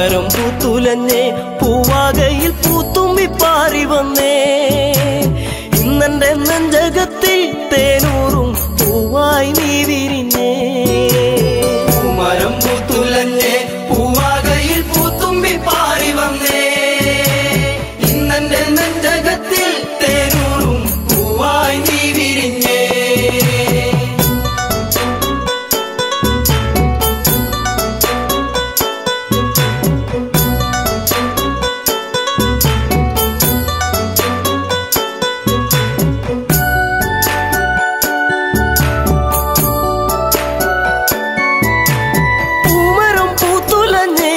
പൂമരം പൂത്തുലഞ്ഞേ പൂവാകയിൽ പൂത്തുമ്പി പാറി വന്നേ ഇന്നെന്റെ നെഞ്ചകത്തിൽ തേനൂറും പൂവായി നീ വിരിഞ്ഞേ പൂമരം പൂത്തുലഞ്ഞേ പൂവാകയിൽ പൂത്തുമ്പി പാറി വന്നേ ഇന്നെന്റെ നെഞ്ചകത്തിൽ തേനൂറും പൂവായി നീ വിരിഞ്ഞേ പൂമരം പൂത്തുലഞ്ഞേ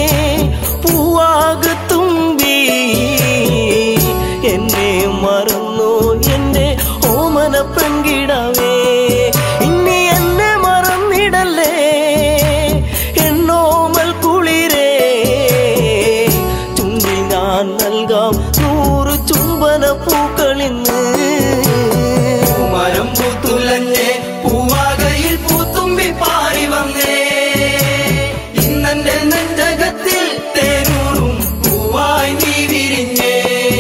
പൂവാകത്തുമ്പി എന്നെ മറന്നു എന്റെ ഓമന പെൺകിടവേ ഇനി എന്നെ മറന്നിടല്ലേ എന്നോമൽ കുളിരേ ചുണ്ടി ഞാൻ നൽകാം നൂറ് ചുംബന പൂക്കളിന്ന് പൂമരം പൂത്തുലഞ്ഞേ പൂവാകയിൽ പൂത്തുമ്പി പാറി വന്നേ ഇന്നെന്റെ നെഞ്ചകത്തിൽ തേനൂറും പൂവായി നീ വിരിഞ്ഞേ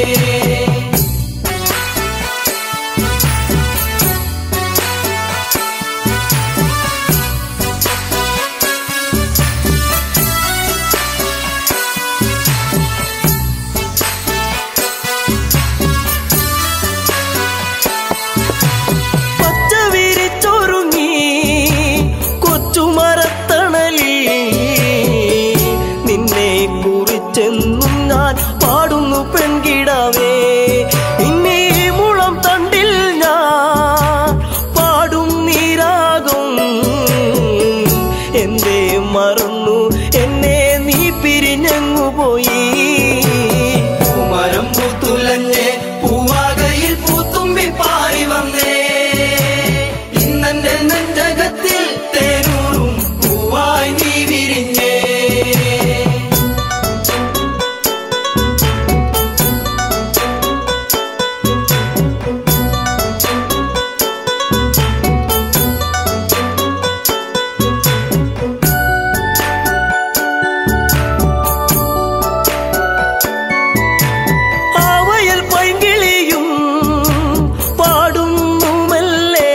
പച്ച വിരിച്ചൊരുങ്ങി കൊച്ചുമരത്തണലിൽ നിന്നെ കുറിച്ചെന്നും ഞാൻ പാടുന്നു പെൺകിടാവേ ഇനി ഈ മുളം തണ്ടിൽ ഞാൻ പാടും നീരാകും എന്തേ മറന്നു എന്നെ നീ പിരിഞ്ഞങ്ങു പോയി പൂമരം പൂത്തുലഞ്ഞേ പൂവാകയിൽ പൂത്തുമ്പി പാറി വന്നേ ഇന്നെന്റെ നെഞ്ചകത്തിൽ തേനൂറും പൂവായി നീ വിരിഞ്ഞേ ആവയൽ പൈങ്കിളിയും പാടുന്നു മെല്ലെ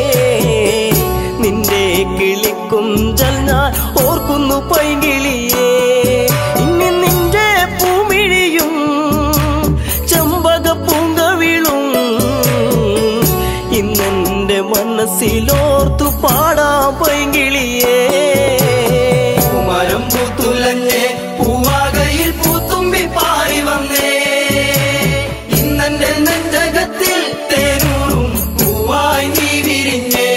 നിന്റെ കിളിക്കുഞ്ചൽ ഞാൻ ഓർക്കുന്നു പൈങ്കിളിയേ ഇനി നിന്റെ പൂമിഴിയും ചെമ്പക പൂങ്കവിളും ഇന്നെന്റെ മനസ്സിലോർത്തു പാടാം പൈങ്കിളിയേ പൂമരം പൂത്തുലഞ്ഞേ പൂവാകയിൽ പൂത്തുമ്പി പാറി വന്നേ ഇന്നെന്റെ നെഞ്ചകത്തിൽ തേനൂറും പൂവായി നീ വിരിഞ്ഞേ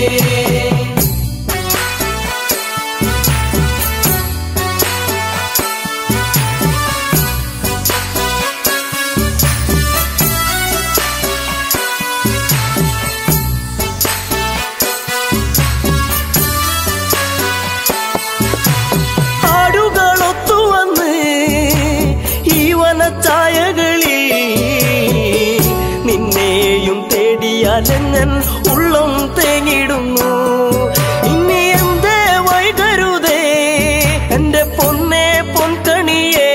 ആടുകളൊത്തു വന്ന് ഈ വനച്ചായകളിൽ നിന്നെയും തേടിയാലെങ്ങൻ ഉള്ളം തേങ്ങിടുന്നു ഇനി എന്തേ വൈകരുതേ എന്റെ പൊന്നെ പൊൻകണിയേ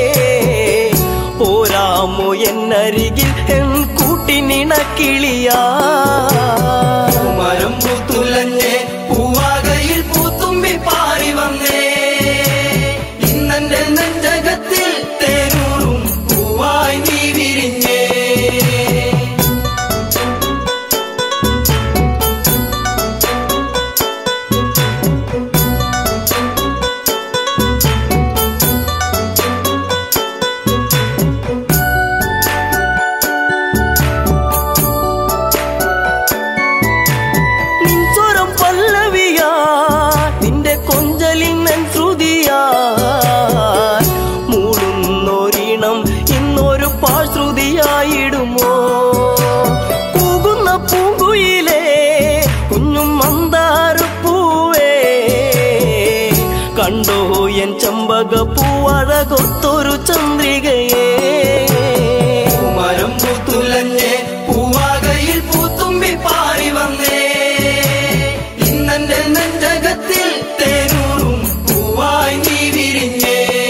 പോരാമോ എന്നരികിൽ എൻ കൂട്ടിനിണക്കിളിയാ പൂമരം പൂത്തുലഞ്ഞേ പൂവാകയിൽ പൂത്തുമ്പി പാറി വന്നേ ഇന്നെന്റെ നെഞ്ചകത്തിൽ തേനൂറും പൂവായി നീ വിരിഞ്ഞേ നിൻ സ്വരം പല്ലവിയാ നിന്റെ കൊഞ്ചലിൻ നൻ ശ്രുതിയാ മൂളുന്നൊരീണം ഇന്നൊരു പാശ്രുതിയായിടുമോ കൂകുന്ന പൂങ്കുയിലേ കുഞ്ഞും മന്ദാരപ്പൂവേ കണ്ടോ എൻ ചമ്പക പൂവഴകൊത്തൊരു ചന്ദ്രികയേ പൂമരം പൂത്തുലഞ്ഞേ പൂവാകയിൽ പൂത്തുമ്പി പാറി വന്നേ ഇന്നെന്റെ നെഞ്ചകത്തിൽ തേനൂറും പൂവായി നീ വിരിഞ്ഞേ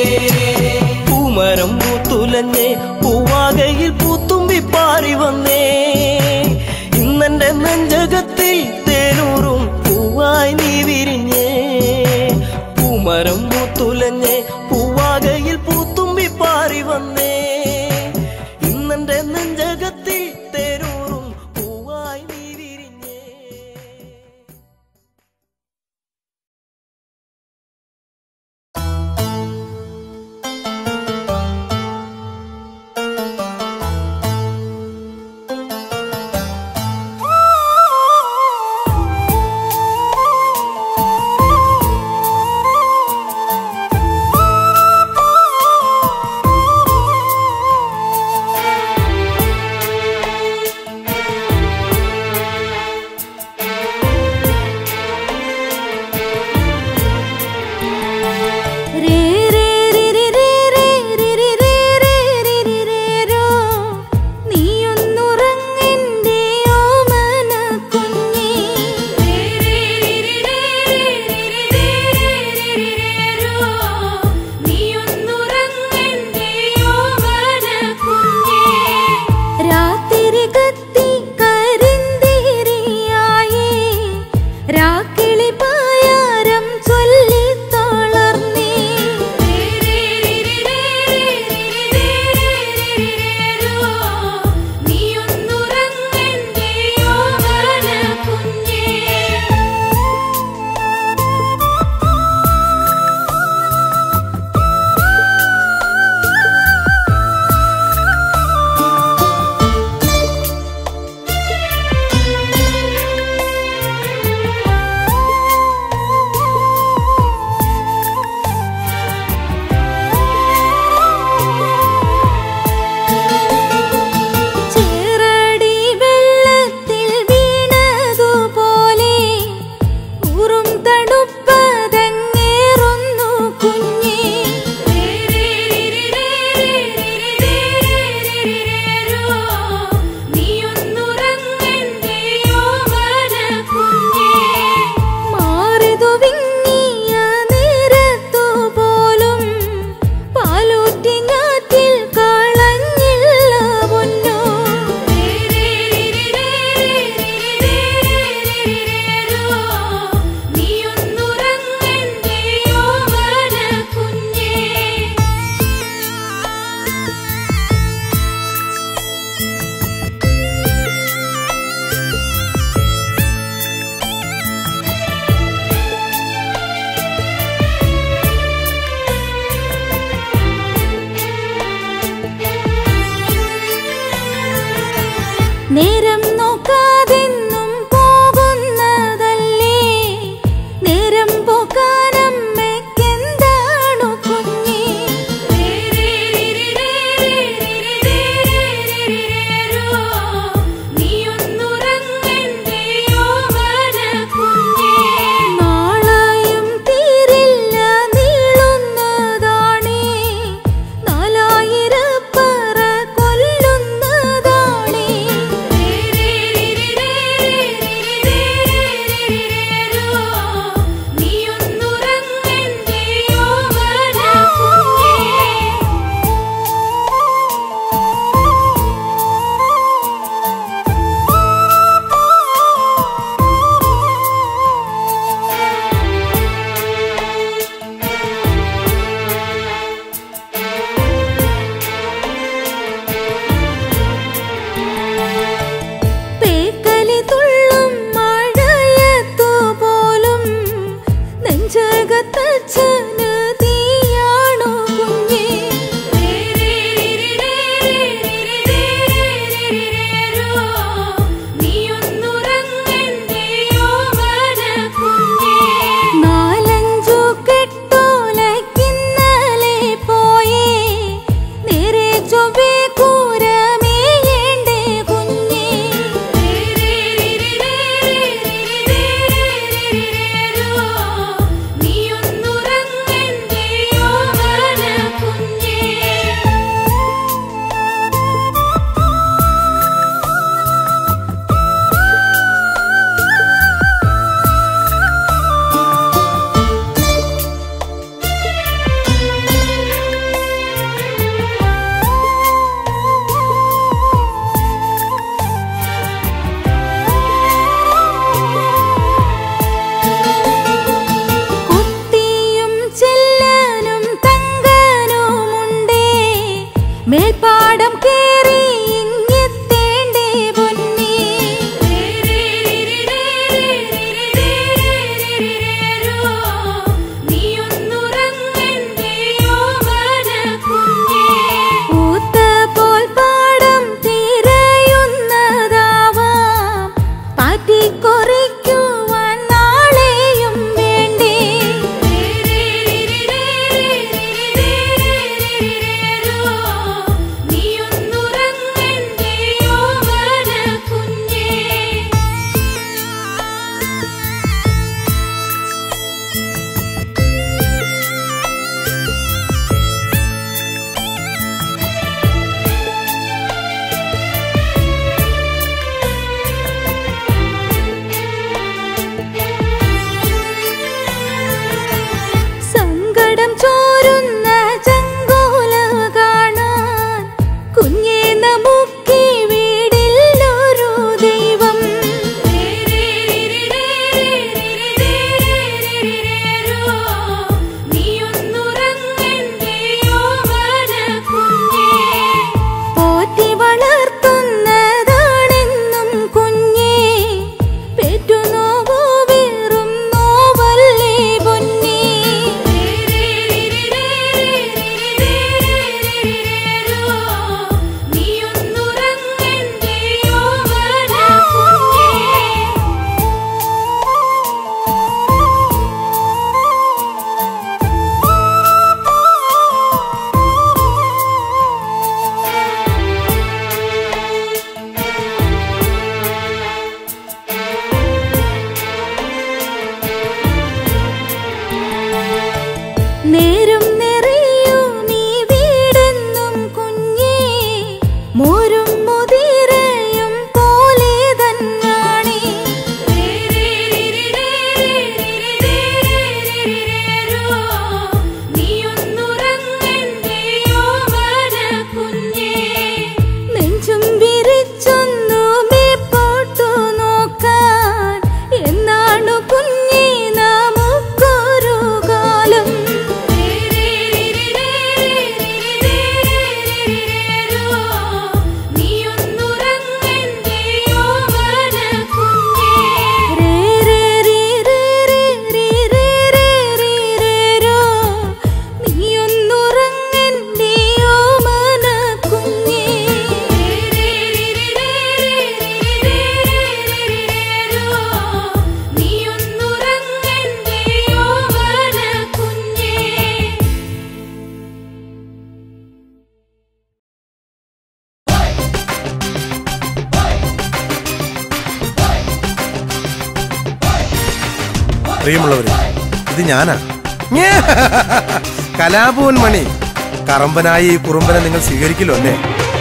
പ്രിയമുള്ളവരെ ഇത് ഞാനാ ഞേ. കലാഭവൻ മണി കറമ്പനായ ഈ കുറുമ്പനെ നിങ്ങൾ സ്വീകരിക്കില്ലോ അല്ലേ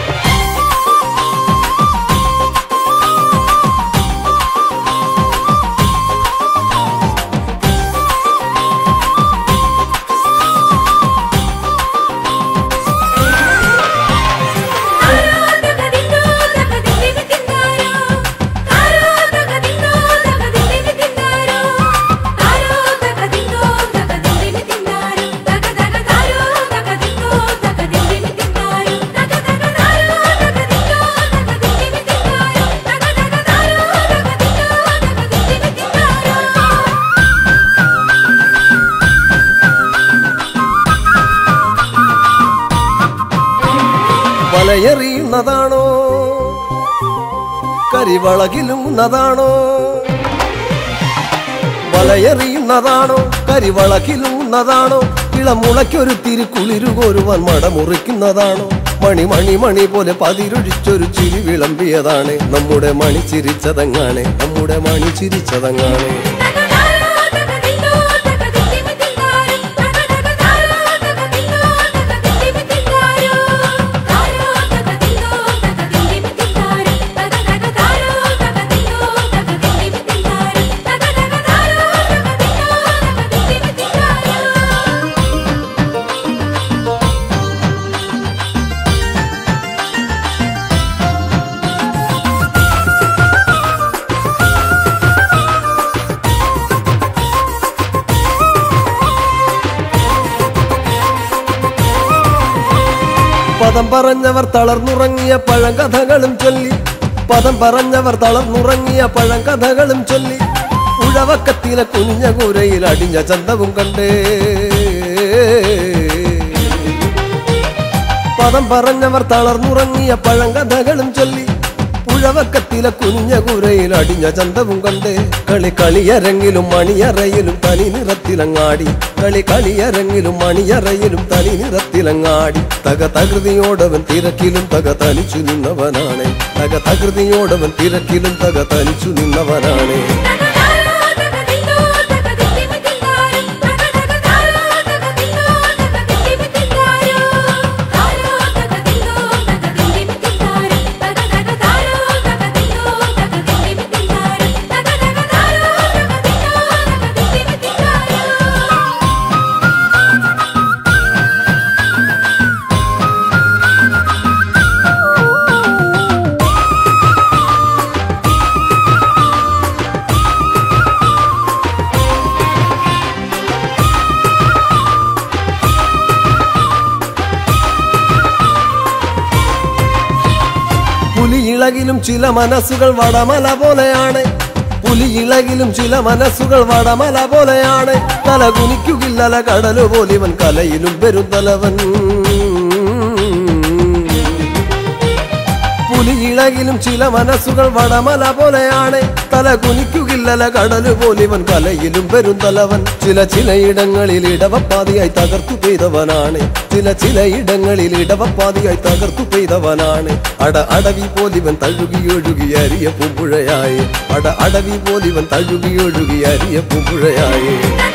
വലയെറിയുന്നതാണോ കരിവളകിലുന്നതാണോ വലയെറിയുന്നതാണോ കരിവളകിലുന്നതാണോ ഇളമുളയ്ക്കൊരു തിരുക്കുളിരു കോരുവാൻ മടമുറിക്കുന്നതാണോ മണി മണി മണി പോലെ പതിരൊഴിച്ചൊരു ചിരി വിളമ്പിയതാണ് നമ്മുടെ മണി ചിരിച്ചതങ്ങാണ് നമ്മുടെ മണി ചിരിച്ചതങ്ങാണ് പദം പറഞ്ഞവർ തളർന്നുറങ്ങിയ പഴങ്കഥകളും ചൊല്ലി പദം പറഞ്ഞവർ തളർന്നുറങ്ങിയ പഴങ്കഥകളും ചൊല്ലി ഉഴവക്കത്തിലെ കുനിഞ്ഞ കൂരയിൽ അടിഞ്ഞ ചന്തവും കണ്ടേ പദം പറഞ്ഞവർ തളർന്നുറങ്ങിയ പഴങ്കഥകളും ചൊല്ലി ഉഴവക്കത്തിലെ കുനിഞ്ഞ കൂരയിൽ അടിഞ്ഞ ചന്തവും കണ്ടേ കളി കളിയരങ്ങിലും മണിയറയിലും തനി നിറത്തിലങ്ങാടി കളി കളിയരങ്ങിലും മണിയറയിലും തനി നിറത്തിലങ്ങാടി തക തകൃതിയോടവൻ തിരക്കിലും തക തനിച്ചു നിന്നവനാണ് തക തകൃതിയോടവൻ തിരക്കിലും തക തനിച്ചു നിന്നവനാണ് പുലിയിളകിലും ചില മനസ്സുകൾ വടമല പോലെയാണ് പുലിയിളകിലും ചില മനസ്സുകൾ വടമല പോലെയാണ് തല കുനിക്കുകില്ലല കടലു പോലിവൻ കലയിലും പെരുന്തലവൻ പുലിയിളകിലും ചില മനസ്സുകൾ വടമല പോലെയാണ് തല കുനിക്കുകില്ലല കടലു പോലിവൻ കലയിലും പെരുന്തലവൻ ചില ചിലയിടങ്ങളിൽ ഇടവപ്പാതിയായി തകർത്തു പെയ്തവനാണ് ചില ചിലയിടങ്ങളിൽ ഇടവപ്പാതിയായി തകർത്തു പെയ്തവനാണ് അട അടവി പോലിവൻ തഴുകിയൊഴുകി അരിയ പൂമ്പുഴയായി അട അടവി പോലിവൻ തഴുകിയൊഴുകി അരിയ പൂമ്പുഴയായി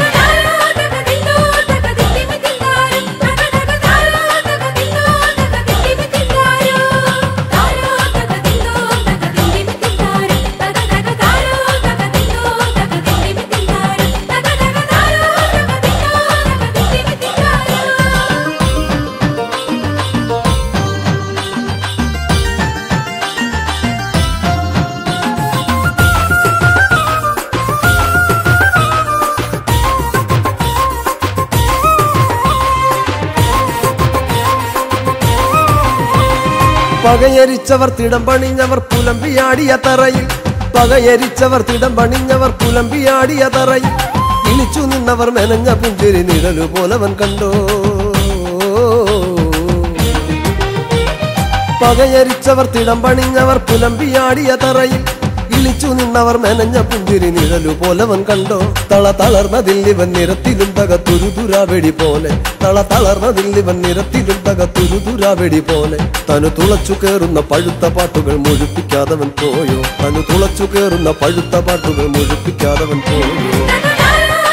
പകയരിച്ചവർ തിടം പണിഞ്ഞവർ പുലമ്പിയാടിയ തറയിൽ പകയരിച്ചവർ തിടം പണിഞ്ഞവർ പുലമ്പിയാടിയ തറയിൽ ഇളിച്ചു നിന്നവർ മെനഞ്ഞ പുഞ്ചിരി നിഴലു പോലവൻ കണ്ടോ പകയരിച്ചവർ തിടം പണിഞ്ഞവർ പുലമ്പിയാടിയ തറയിൽ ഇളിച്ചു നിന്നവർ മെനഞ്ഞ പുഞ്ചിരി നിഴലു പോലവൻ കണ്ടോ തള തളർന്നതിൽ ഇവൻ നിരത്തിലും തകത്തുരുതുരാ വെടി പോലെ തള തളർന്നതിൽ ഇവൻ നിരത്തിലും തകത്തുരുതുരാ വെടി പോലെ തനു തുളച്ചു കേറുന്ന പഴുത്ത പാട്ടുകൾ മുഴുപ്പിക്കാതവൻ പോയോ തനു തുളച്ചു കേറുന്ന പഴുത്ത പാട്ടുകൾ മുഴുപ്പിക്കാതവൻ പോയോ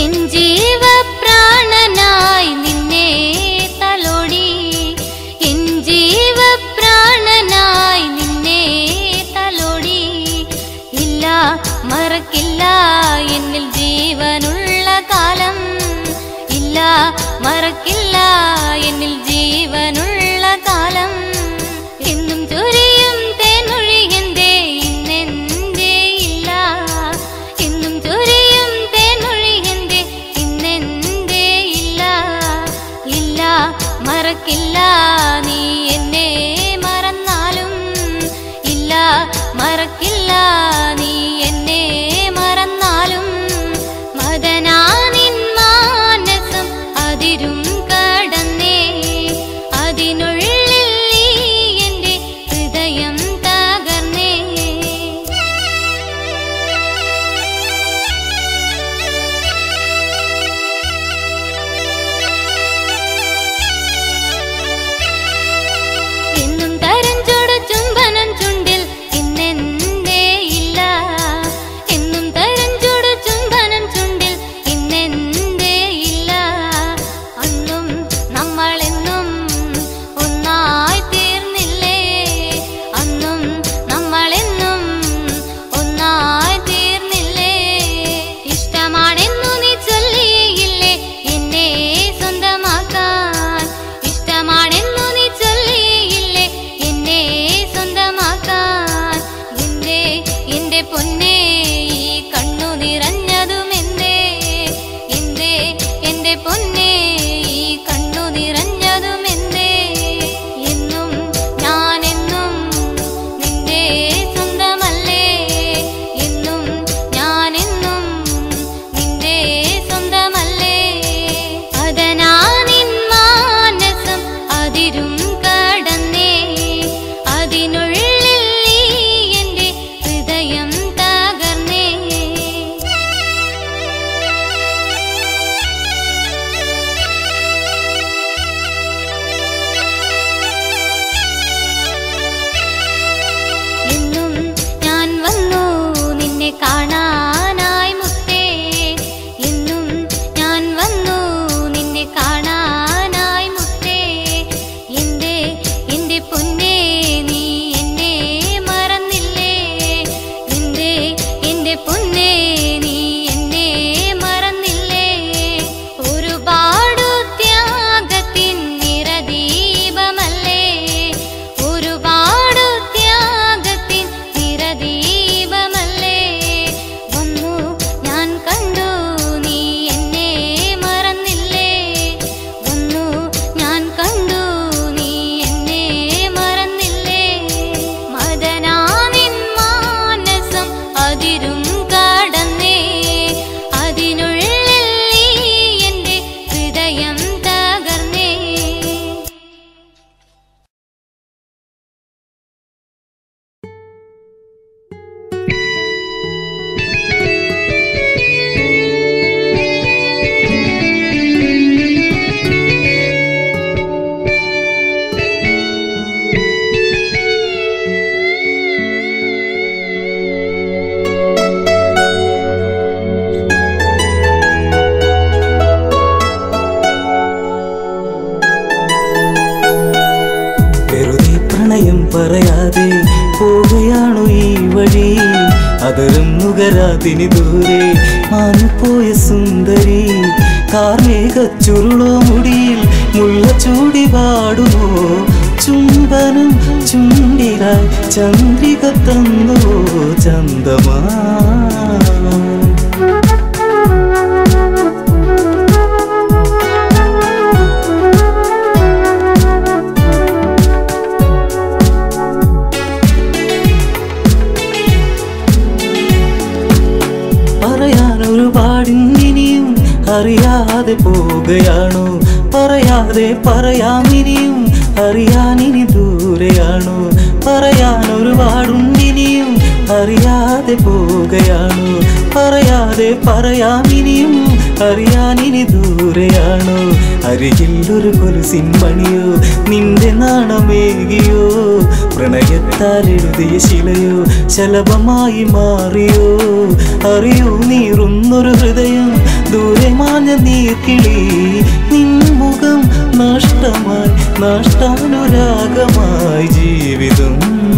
എൻ ജീവപ്രാണനായി നിന്നെ തലോടി എൻ ജീവപ്രാണനായി നിന്നെ തലോടി ഇല്ല മറക്കില്ല എന്നിൽ ജീവനുള്ള കാലം ഇല്ല മറക്കില്ല എന്നിൽ ജീവനുള്ള കാലം എന്നും ചൊരിയും തേനൊഴി എന്തേ ഇന്നെന്തേ ഇല്ല എന്നും ചൊരിയും തേനൊഴി എന്തേ ഇന്നെന്തേ ഇല്ല ഇല്ല മറക്കില്ല നീ എന്നെ മറന്നാലും ഇല്ല മറക്കില്ല നീ എന്നെ മറന്നാലും മദനാനിൻ മാനസം അതിരും കടന്നേ അതിനുള്ളിൽ നീ എന്റെ ഹൃദയം തകർന്നേ എന്നും തരഞ്ചോട് ചുംബനം ചുണ്ടിൽ ഇന്നെന്തേ ഇല്ല എന്നും തരഞ്ചോട് ചുംബനം ചുണ്ടിൽ ഇന്നെന്തേ ഇല്ല അന്നും നമ്മളെന്നും ഒന്നായി തീർന്നില്ലേ അന്നും നമ്മളെന്നും ഒന്നായി തീർന്നില്ലേ ഇഷ്ടമാണെന്നു നീ ചൊല്ലിയില്ലേ എന്നെ സ്വന്തമാക്കാൻ ഇഷ്ടമാണെന്നു നീ ചൊല്ലിയില്ലേ എന്നെ സ്വന്തമാക്കാൻ എന്റെ എന്റെ പൊന്നേ ഈ കണ്ണു നിറഞ്ഞതുമെന്തേ എന്തേ എന്റെ പൊന്നേ ഈ കണ്ണു നിറഞ്ഞതുമെന്തേ എന്നും ഞാനെന്നും നിന്റെ സ്വന്തമല്ലേ എന്നും ഞാനെന്നും നിന്റെ സ്വന്തമല്ലേ അതനാനിൻ മാനസം അതിരും കടന്നേ അതിനുള്ളിൽ നീ എന്റെ ഹൃദയം തകർന്നേ എന്നും ഞാൻ വന്നു നിന്നെ കാണാനായി മുത്തേ എന്നും ഞാൻ വന്നു നിന്നെ കാണാനായി മുത്തേ എന്റെ എന്റെ പൊന്നേ നീ എന്നെ മറന്നില്ലേ എന്റെ എന്റെ പൊന്നേ നീ എന്നെ മറന്നില്ലേ ഒരുപാടു ത്യാഗത്തിൻ നിറദീപമല്ലേ ഒരുപാടു ത്യാഗത്തിൻ നിറദീപമല്ലേ വന്നു ഞാൻ കണ്ടു നീ എന്നെ മറന്നില്ലേ വന്നു ഞാൻ കണ്ടു നീ എന്നെ മറന്നില്ലേ മദനാനിൻ മാനസം അതിരും കടന്നേ അതിനുള്ളിൽ നീ എന്റെ ഹൃദയം തകർന്നേ വെറുതെ പ്രണയം പറയാതെ പോവുകയാണു ഈ വഴി അതരം നുകരാതിനി ദൂരെ മാഞ്ഞുപോയ സുന്ദരി കാർമേഘ ചുരുളോ മുടിയിൽ മുള്ള ചൂടി പാടുമോ ചുംബനം ചുണ്ടിലായി ചന്ദ്രിക തന്നുവോ ചന്തമാ പറയാൻ ഒരുപാടിനിയും അറിയാതെ പോവുകയാണോ പറയാതെ പറയാം ഇനിയും അറിയാനിനി ദൂരെയാണോ പറയാൻ ഒരുപാടുണ്ടിനിയും അറിയാതെ പോവുകയാണോ പറയാതെ പറയാം ഇനിയും അറിയാനിനി ദൂരെയാണോ അരികിൽ ഒരു കൊലുസിൻ മണിയോ നിന്റെ നാണമേകിയോ പ്രണയത്താൽ എഴുതിയ ശിലയോ ശലഭമായി മാറിയോ അറിയൂ നീറുന്നൊരു ഹൃദയം ദൂരെ മാഞ്ഞ നീർക്കിളി നിൻ മുഖം നഷ്ടമായി നഷ്ടാനുരാഗമായി ജീവിതം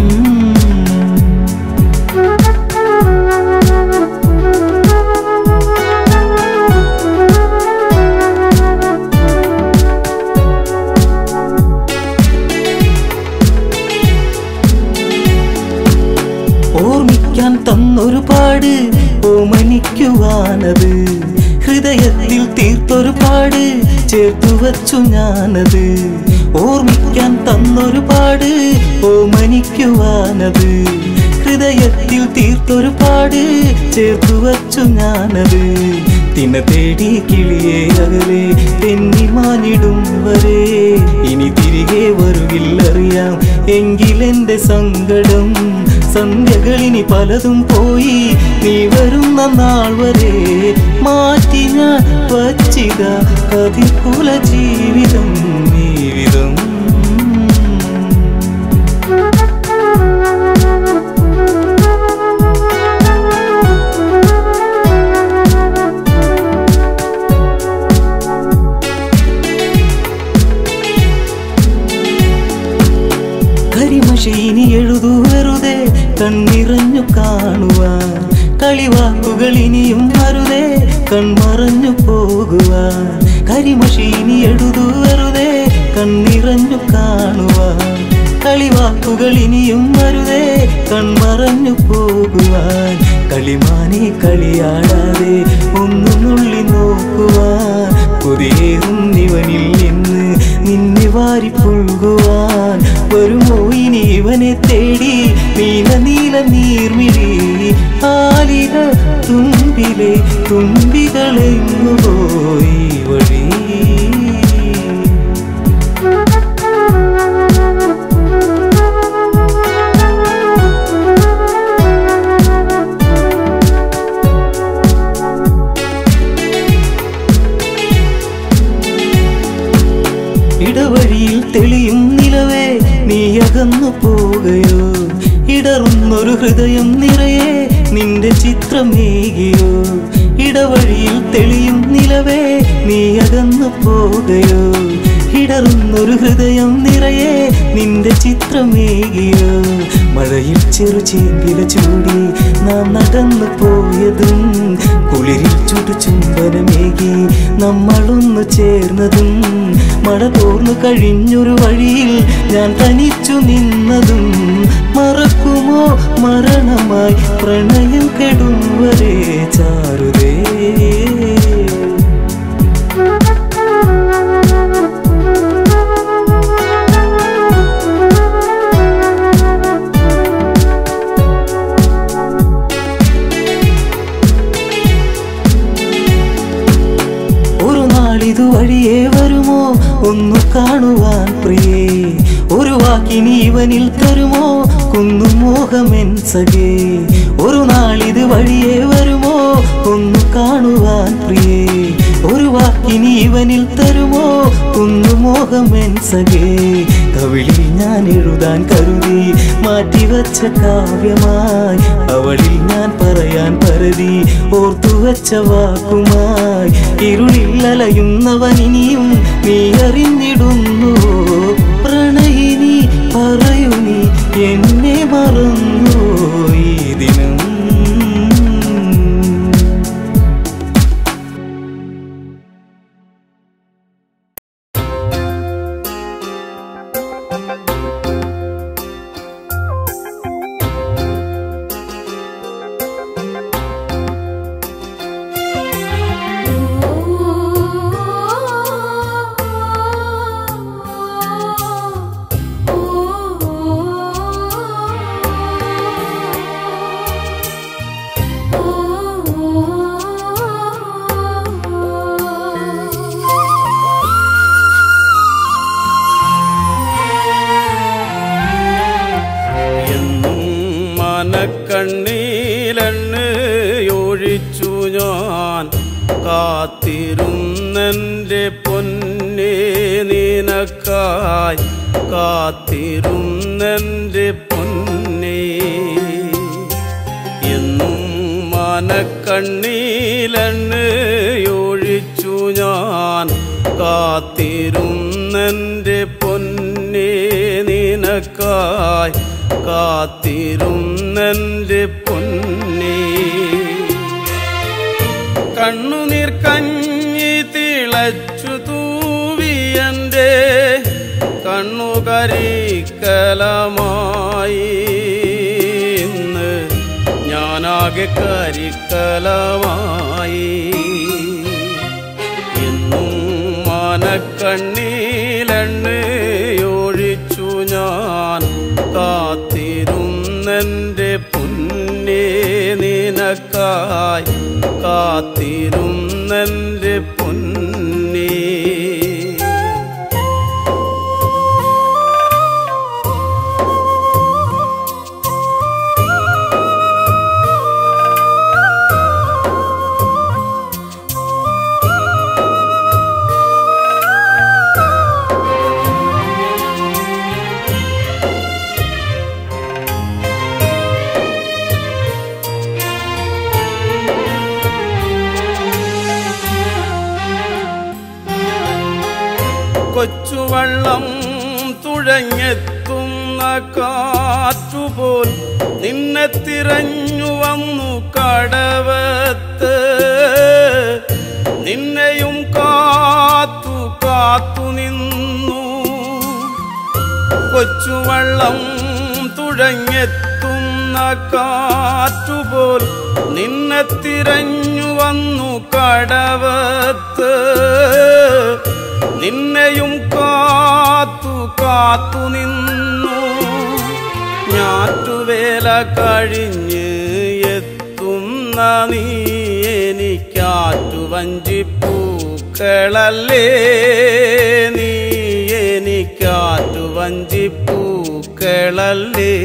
ഓർമ്മിക്കാൻ തന്നൊരു പാട് ഓമനിക്കുവാനത് ഹൃദയത്തിൽ തീർത്തൊരു പാട് ചേർത്തു വച്ചു ഞാനത് ഓർമ്മിക്കാൻ തന്നൊരു പാട് ഓമനിക്കുവാനത് ഹൃദയത്തിൽ തീർത്തൊരു പാട് ചേർത്തു വച്ചു ഞാനത് തിന തേടി കിളിയെ അകലെ തെന്നി മാനിടും വരെ ഇനി തിരികെ വരുകില്ലറിയാം എങ്കിലെന്റെ സങ്കടം സന്ധ്യകളിനി പലതും പോയി നീ വരുന്ന നാൾ വരെ മാറ്റി ഞാൻ വച്ചിത കതികുല ജീവിതം ജീവിതം കരിമഷീനി എഴുതു വെറുതെ കണ്ണിറഞ്ഞു കാണുവാൻ കളിവാക്കുകൾ ഇനിയും അരുതേ കൺമറഞ്ഞു പോകുവാൻ കരിമഷീനി എഴുതു വെറുതെ കണ്ണിറഞ്ഞു കാണുവാൻ കളിവാക്കുകൾ ഇനിയും അരുതേ കൺമറഞ്ഞു പോകുവാൻ കളിമാനെ കളിയാടാതെ ഒന്നു നുള്ളി നോക്കുവാൻ പുതിയേറും നിവനിൽ നിന്ന് നിന്നെ വാരി പുൽകുവാൻ വരുമോ ഇനി ഇവനെ തേടി നീല നീല നീർമിഴി ആലില തുമ്പിലെ തുമ്പികളെങ്ങു പോയി വഴി ഇടവഴിയിൽ തെളിയും നിലവേ നീ അകന്നു പോകയോ ഇടറുന്നൊരു ഹൃദയം നിറയെ നിന്റെ ചിത്രമേകിയോ ഇടവഴിയിൽ തെളിയും നിലവേ നീ അകന്നു പോകയോ ഇടറുന്നൊരു ഹൃദയം നിറയെ നിന്റെ ചിത്രമേകിയോ മഴയിൽ ചെറു ചേമ്പില ചൂടി നാം നടന്നു പോയതും കുളിരിൽ ചുടു ചുംബനമേകി നമ്മളൊന്നു ചേർന്നതും മഴ തോർന്നു കഴിഞ്ഞൊരു വഴിയിൽ ഞാൻ തനിച്ചു നിന്നതും മറക്കുമോ മരണമായി പ്രണയം കെടും വരെ ചാരുതേ ഒരു നാളിതു വഴിയേ വരുമോ ഒന്നു കാണുവാൻ പ്രിയേ ഒരു വാക്കിനി ഇവനിൽ തരുമോ കുന്നു മോഹമെൻ സഖേ ഒരു നാളിത് വഴിയേ വരുമോ ഒന്നു കാണുവാൻ പ്രിയേ ഒരു വാക്കിനി ഇവനിൽ തരുമോ കുന്നു മോഹമെൻ സഖേ കവിളിൽ ഞാൻ എഴുതാൻ കരുതി മാറ്റിവച്ച കാവ്യമായി അവളിൽ ഞാൻ പറയാൻ പരതി ഓർത്തുവച്ച വാക്കുമായി ഇരുളിൽ അലയുന്നവൻ ഇനിയും നീ അറിഞ്ഞിടുന്നു പ്രണയിനി പറയൂ നീ എന്നെ മറന്നു ഈ ദിനം ഓ കാത്തിരുന്നെൻ്റെ പൊന്നെ നിനക്കായി കാത്തിരുന്നെൻ്റെ പൊന്നെ എന്നും മനക്കണ്ണീലെണ്ണയൊഴിച്ചു ഞാൻ കാത്തിരുന്നെൻ്റെ പൊന്നെ നിനക്കായി കാത്തിരുന്നെൻ്റെ പൊന്നെ കണ്ണുനീർ കഞ്ഞി തിളച്ചു തൂവിയൻ്റെ കണ്ണുകരിക്കലമായി ഇന്ന് ഞാനാകെ കരിക്കലമായി എന്നും മനക്കണ്ണീലെണ്ണയൊഴിച്ചു ഞാൻ കാത്തിരുന്നെൻ്റെ പൊന്നെ നിനക്കായി കാത്തിരുന്നെൻ്റെ പൊന്നേ കൊച്ചുവള്ളം തുഴഞ്ഞെത്തുന്ന കാറ്റുപോൽ നിന്നെ തിരഞ്ഞു വന്നു കടവത്ത് നിന്നെയും കാത്തു കാത്തു നിന്നു കൊച്ചുവള്ളം തുഴഞ്ഞെത്തുന്ന കാറ്റുപോൽ നിന്നെ തിരഞ്ഞു വന്നു കടവത്ത് നിന്നെയും കാത്തു കാത്തു നിന്നു ഞാറ്റുവേല കഴിഞ്ഞ് എത്തുന്ന നീ എനിക്കാറ്റു വഞ്ചിപ്പൂക്കളല്ലേ നീ എനിക്കാറ്റു വഞ്ചിപ്പൂക്കളല്ലേ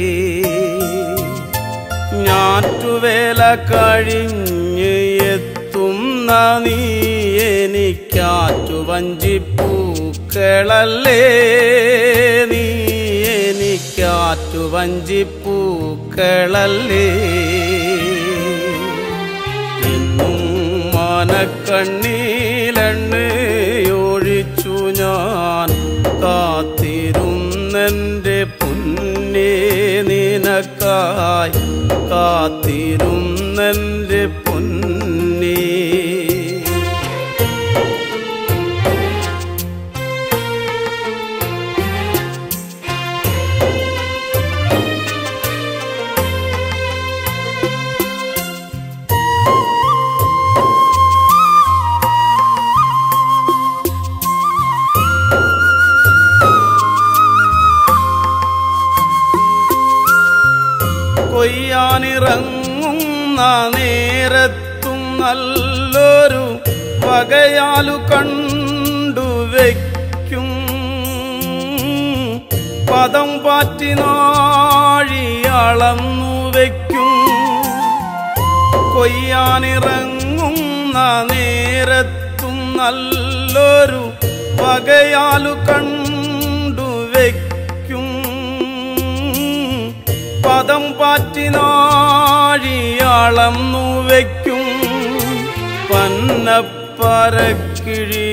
ഞാറ്റുവേല കഴിഞ്ഞ് എത്തുന്ന നീ എനിക്കാറ്റു വഞ്ചിപ്പൂക്കളല്ലേ നീ എനിക്കാറ്റു വഞ്ചിപ്പൂക്കളല്ലേ എന്നും മനക്കണ്ണീലെണ്ണയൊഴിച്ചു ഞാൻ കാത്തിരുന്നെൻ്റെ പൊന്നേ നിനക്കായി കാത്തിരുന്നെൻ്റെ പൊന്നേ കൊയ്യാനിറങ്ങുന്ന നേരത്തും നല്ലൊരു വകയാലു കണ്ടുവയ്ക്കും പദം പാറ്റി നാഴി അളന്നു വയ്ക്കും കൊയ്യാനിറങ്ങുന്ന നേരത്തും നല്ലൊരു വകയാലു കണ്ടുവയ്ക്കും പദം പാറ്റി നാഴിയാളന്നു വയ്ക്കും പന്നപ്പറക്കിഴി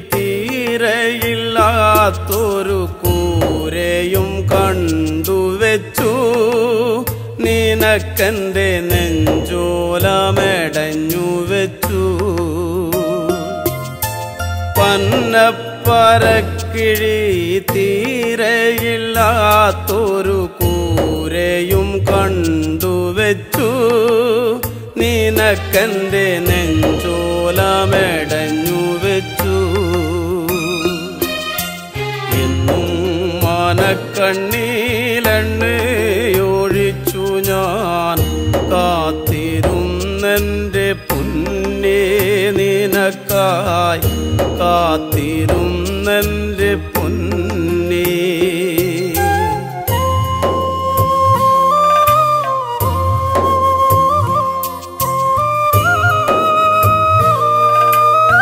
തീരയില്ലാത്തൊരു കൂരയും കണ്ടുവച്ചു നിനക്കെന്റെ നെഞ്ചോലമെടഞ്ഞു വെച്ചു പന്നപ്പറക്കിഴി തീരയില്ലാത്തൊരു കൂരയും കണ്ടുവച്ചു നിനക്കെന്റെ നെഞ്ചോലമെടഞ്ഞു വെച്ചു എന്നും മനക്കണ്ണീലെണ്ണയൊഴിച്ചു ഞാൻ കാത്തിരുന്നെൻ്റെ പൊന്നേ നിനക്കായി കാത്തിരുന്നെൻ്റെ പൊന്നേ ും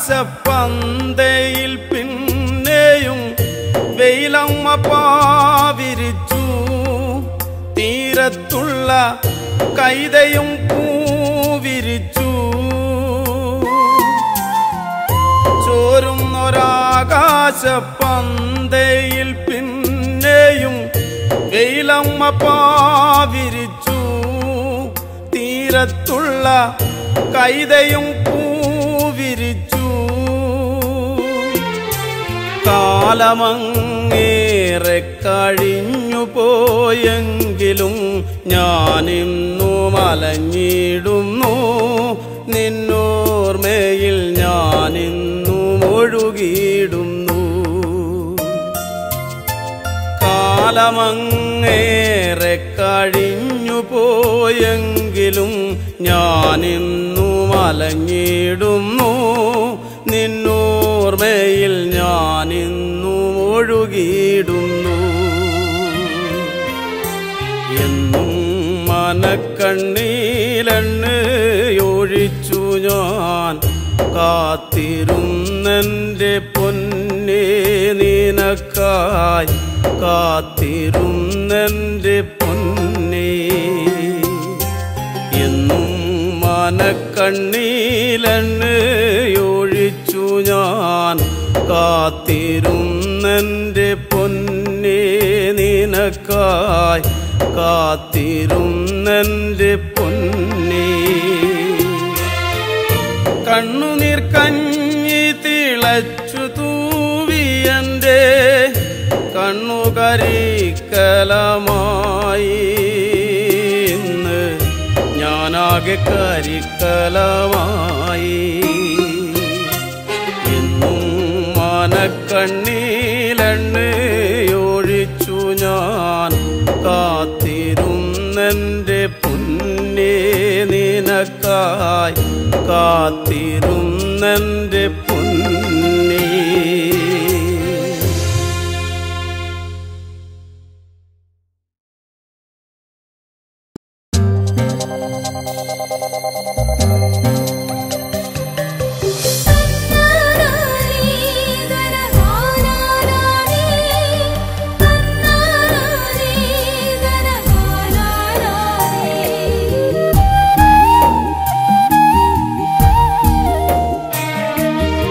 ആകാശപ്പന്തയിൽ പിന്നെയും വെയിലമ്മ പാവിരിച്ചു തീരത്തുള്ള കൈതയും പൂവിരിച്ചു ചോരുന്നൊരാകാശപ്പന്തയിൽ പിന്നെയും വെയിലമ്മ പാവിരിച്ചു തീരത്തുള്ള കൈതയും പൂവിരിച്ചു കാലമങ്ങേറെ കഴിഞ്ഞു പോയെങ്കിലും ഞാനിന്നു മലഞ്ഞിടുന്നു നിന്നോർമയിൽ ഞാനിന്നു ഒഴുകിയിടുന്നു കാലമങ്ങേറെ കഴിഞ്ഞു പോയെങ്കിലും ഞാനിന്നു മലഞ്ഞിടുന്നു നിന്നോർമയിൽ ഞാനിന്നു ഒഴുകിയിടുന്നു എന്നും മനക്കണ്ണീലെണ്ണയൊഴിച്ചു ഞാൻ കാത്തിരുന്നെൻ്റെ പൊന്നെ നിനക്കായി കാത്തിരുന്നെൻ്റെ പൊന്നെ എന്നും മനക്കണ്ണീലെണ്ണയൊഴിച്ചു ഞാൻ കാത്തിരുന്നെൻ്റെ പൊന്നെ നിനക്കായി കാത്തിരുന്നെൻ്റെ പൊന്നെ കണ്ണുനീർ കഞ്ഞി തിളച്ചു തൂവിയൻ്റെ കണ്ണുകരിക്കലമായി ഇന്ന് ഞാനാകെ കരിക്കലമായി എന്നും മനക്കണ്ണീലെണ്ണയൊഴിച്ചു ഞാൻ കാത്തിരുന്നെൻ്റെ പൊന്നെ നിനക്കായി കാത്തിരുന്നെൻ്റെ പൊന്നേ ും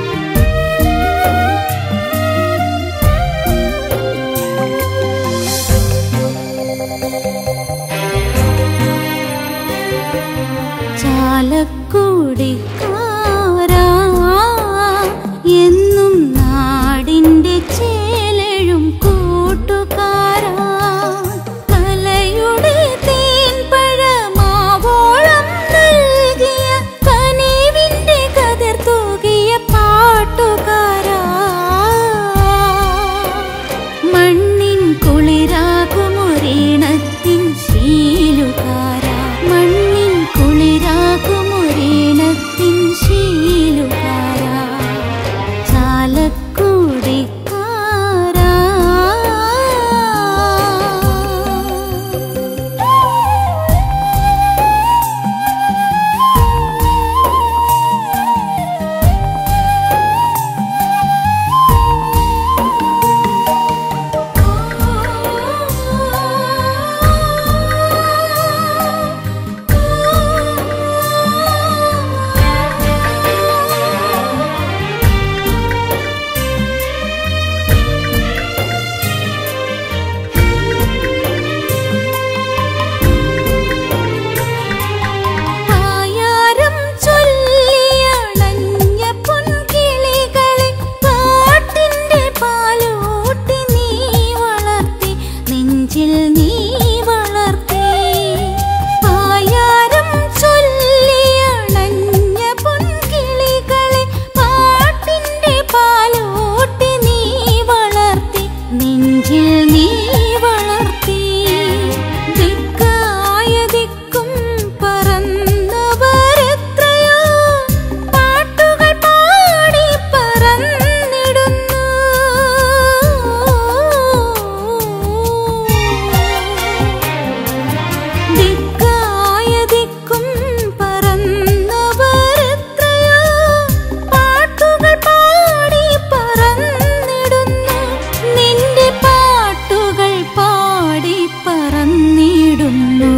തേടുന്നു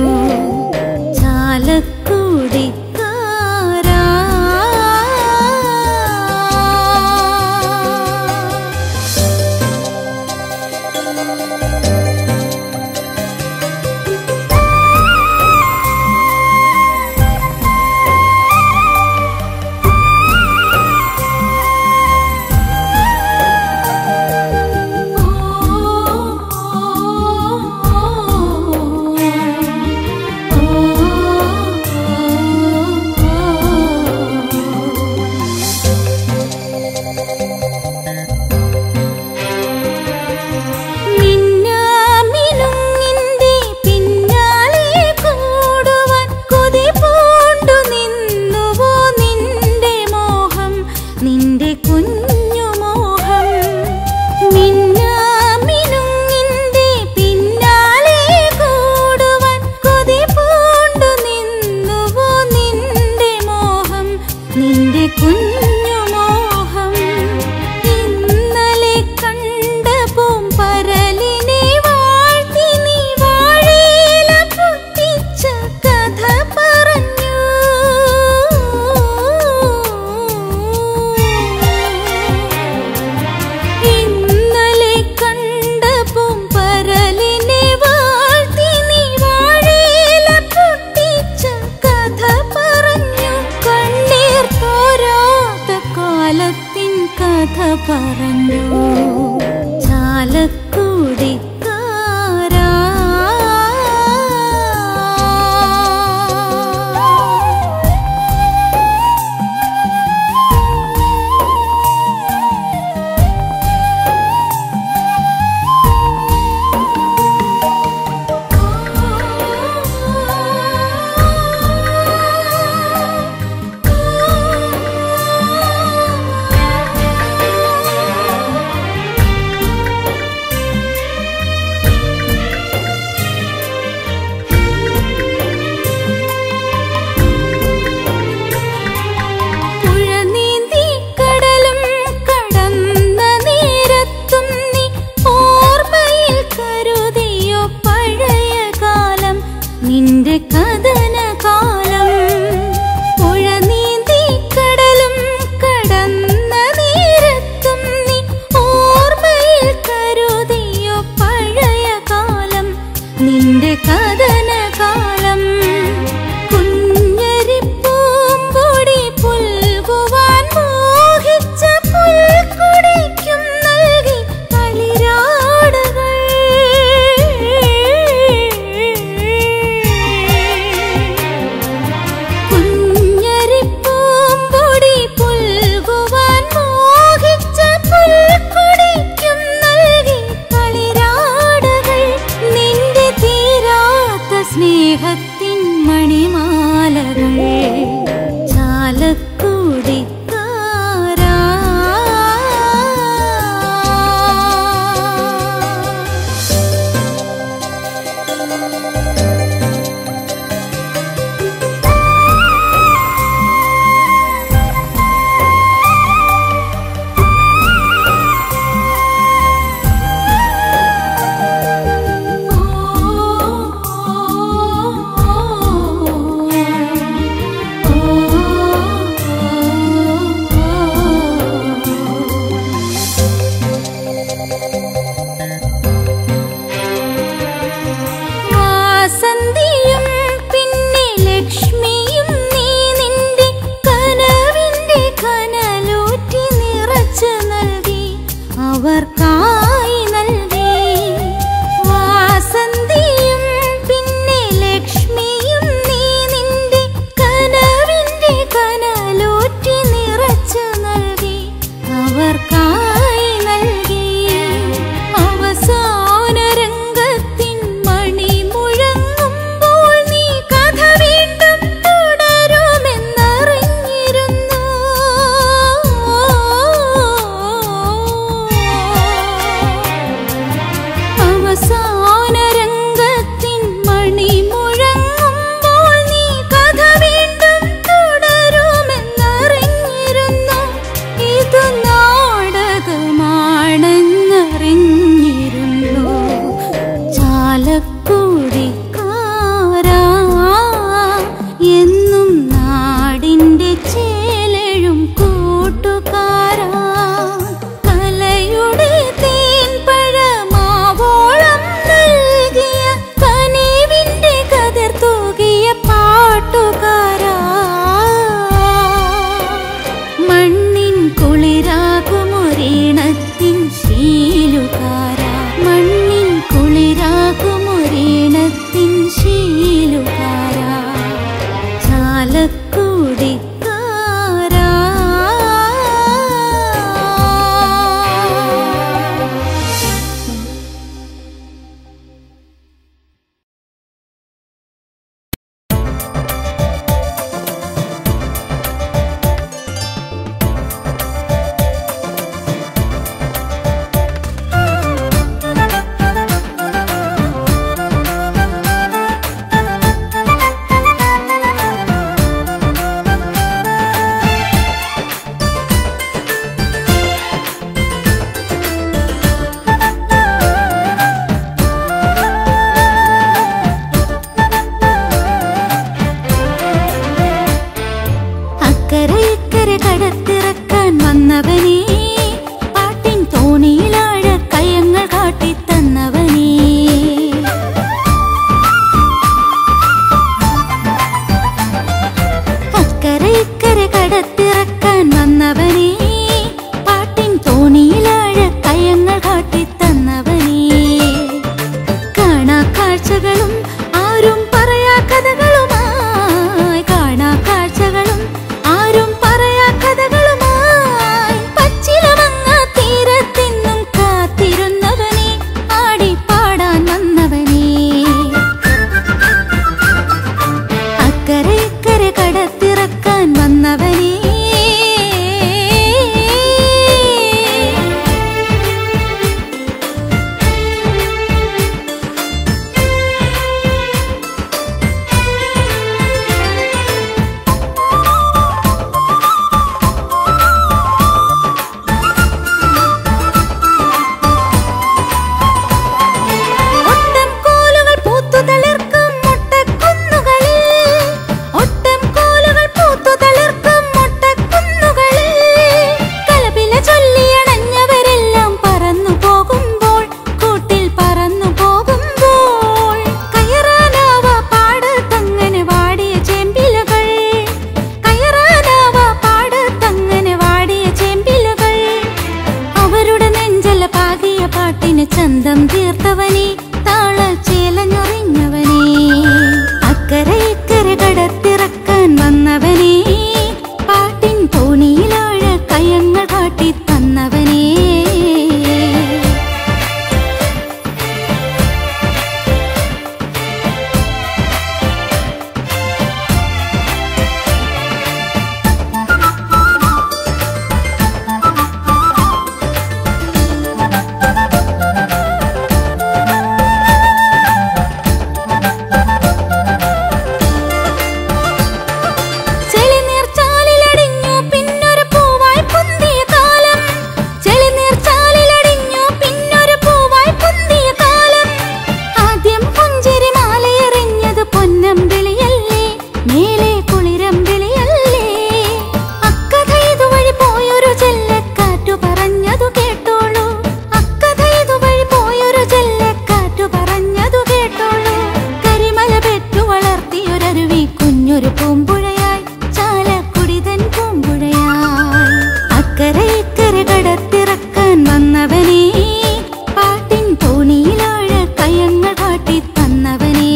ചാലക്കുടിക്കാരാ മിന്നാമിനുങ്ങിന്റെ പിന്നാലെ കൂടുവാൻ കൊതി പൂണ്ടു നിന്നുവോ നിന്റെ മോഹം നിന്റെ കുഞ്ഞു മോഹം മിന്നാമിനുങ്ങിന്റെ പിന്നാലെ കൂടുവാൻ കൊതി പൂണ്ടു നിന്നുവോ നിന്റെ മോഹം നിന്റെ കുഞ്ഞു മോഹം ഇന്നലെ കണ്ട പൂമ്പരലിനെ വാഴ്ത്തി നീ വാഴയില പൊട്ടിച്ച കഥ പറഞ്ഞു ഇന്നലെ കണ്ട പൂമ്പരലിനെ വാഴ്ത്തി നീ വാഴയില പൊട്ടിച്ച കഥ പറഞ്ഞു കണ്ണീർ തോരാത്ത കാലത്തിൻ കഥ പറഞ്ഞു ചാലക്കുടിക്കാരാ പുഴ നീന്തി കടലും കടന്ന നേരത്തും നീ ഓർമ്മയിൽ കരുതിയോ പഴയ കാലം നിന്റെ കഥന കാലം പുഴ നീന്തി കടലും കടന്ന നേരത്തും നീ ഓർമ്മയിൽ കരുതിയോ പഴയ കാലം നിന്റെ കഥന കാലം കുഞ്ഞരിപ്പൂമ്പൊടി പുൽകുവാൻ മോഹിച്ച പുൽക്കുടിക്കും നൽകി കളിരാടുകൾ കുഞ്ഞരിപ്പൂമ്പൊടി പുൽകുവാൻ മോഹിച്ച പുൽക്കുടിക്കും നൽകി കളിരാടുകൾ നിന്റെ തീരാത്ത സ്നേഹത്തിൻ മണിമാലകൾ ചാലക്കുടിക്കാരാ വാസന്തിയും പിന്നെ ലക്ഷ്മിയും നീ നിന്റെ കനവിന്റെ കനലൂറ്റി നിറച്ചു നൽകി അവർക്കായി നൽകി വാസന്തിയും പിന്നെ ലക്ഷ്മിയും നീ നിന്റെ കനവിന്റെ കനലൂറ്റി നിറച്ചു നൽകി അവർക്കായി നൽകി അവസാന രംഗത്തിൻ മണി മുഴങ്ങുമ്പോൾ നീ കഥ വീണ്ടും തുടരുമെന്നറിഞ്ഞിരുന്നു അവസാന രംഗത്തിൻ മണി മുഴങ്ങുമ്പോൾ നീ കഥ വീണ്ടും തുടരുമെന്നറിഞ്ഞിരുന്നു ഇത് നാടകമാണെന്നറിഞ്ഞിരുന്നു ചാലക്കുടിക്കാരാ ഒരു പൂമ്പുഴയായി ചാലക്കുടിതൻ പൂമ്പുഴയായി അക്കരെ ഇക്കരെ കടത്തിറക്കാൻ വന്നവനേ പാട്ടിൻ തോണിയിലാഴ കയങ്ങൾ കാട്ടി തന്നവനേ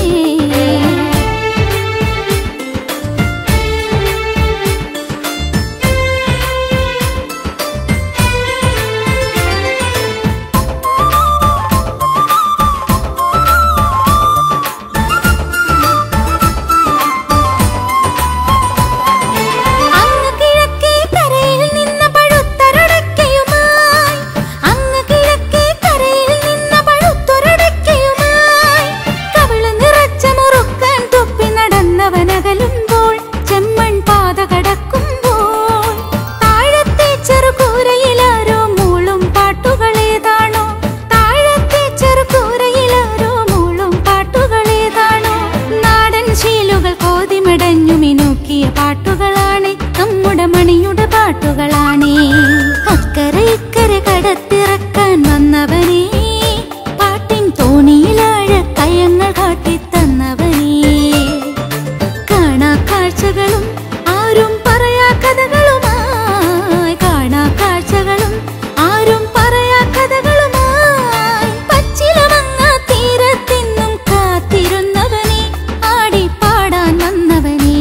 അങ്ങ് കിഴക്കേ കരയിൽ നിന്ന പഴുത്തൊരടക്കയുമായി അങ്ങ് കിഴക്കേ കരയിൽ നിന്ന പഴുത്തൊരടക്കയുമായി കവിള് നിറച്ച മുറുക്കാൻ തുപ്പി നടന്നവനകലുമ്പോൾ ചെമ്മൺ പാത കടക്കുമ്പോൾ താഴത്തെ ചെറുകൂരയിലാരോ മൂളും പാട്ടുകളേതാണോ താഴത്തെ ചെറുകൂരയിലാരോ മൂളും പാട്ടുകളേതാണോ നാടൻ ശീലുകൾ കോതിമടഞ്ഞു മിനുക്കിയ പാട്ടുകളാണ് നമ്മുടെ മണിയുടെ പാട്ടുകളാണ് അക്കരെ ഇക്കരെ കടത്തിറക്കാൻ വന്നവനേ പാട്ടിൻ തോണിയിലാഴ കയങ്ങൾ കാട്ടി തന്നവനേ കാണാ കാഴ്ചകളും ആരും പറയാ കഥകളുമായി കാണാ കാഴ്ചകളും ആരും പറയാ കഥകളുമായി പച്ചിലമങ്ങ തീരത്തെന്നും കാത്തിരുന്നവനെ ആടി പാടാൻ വന്നവനേ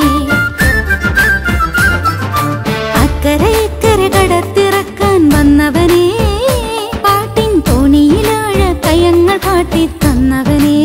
അക്കരെ ഇക്കരെ കടത്തിറക്കാൻ വന്നവനേ പാട്ടിൻ തോണിയിലാഴ കയങ്ങൾ കാട്ടി തന്നവനേ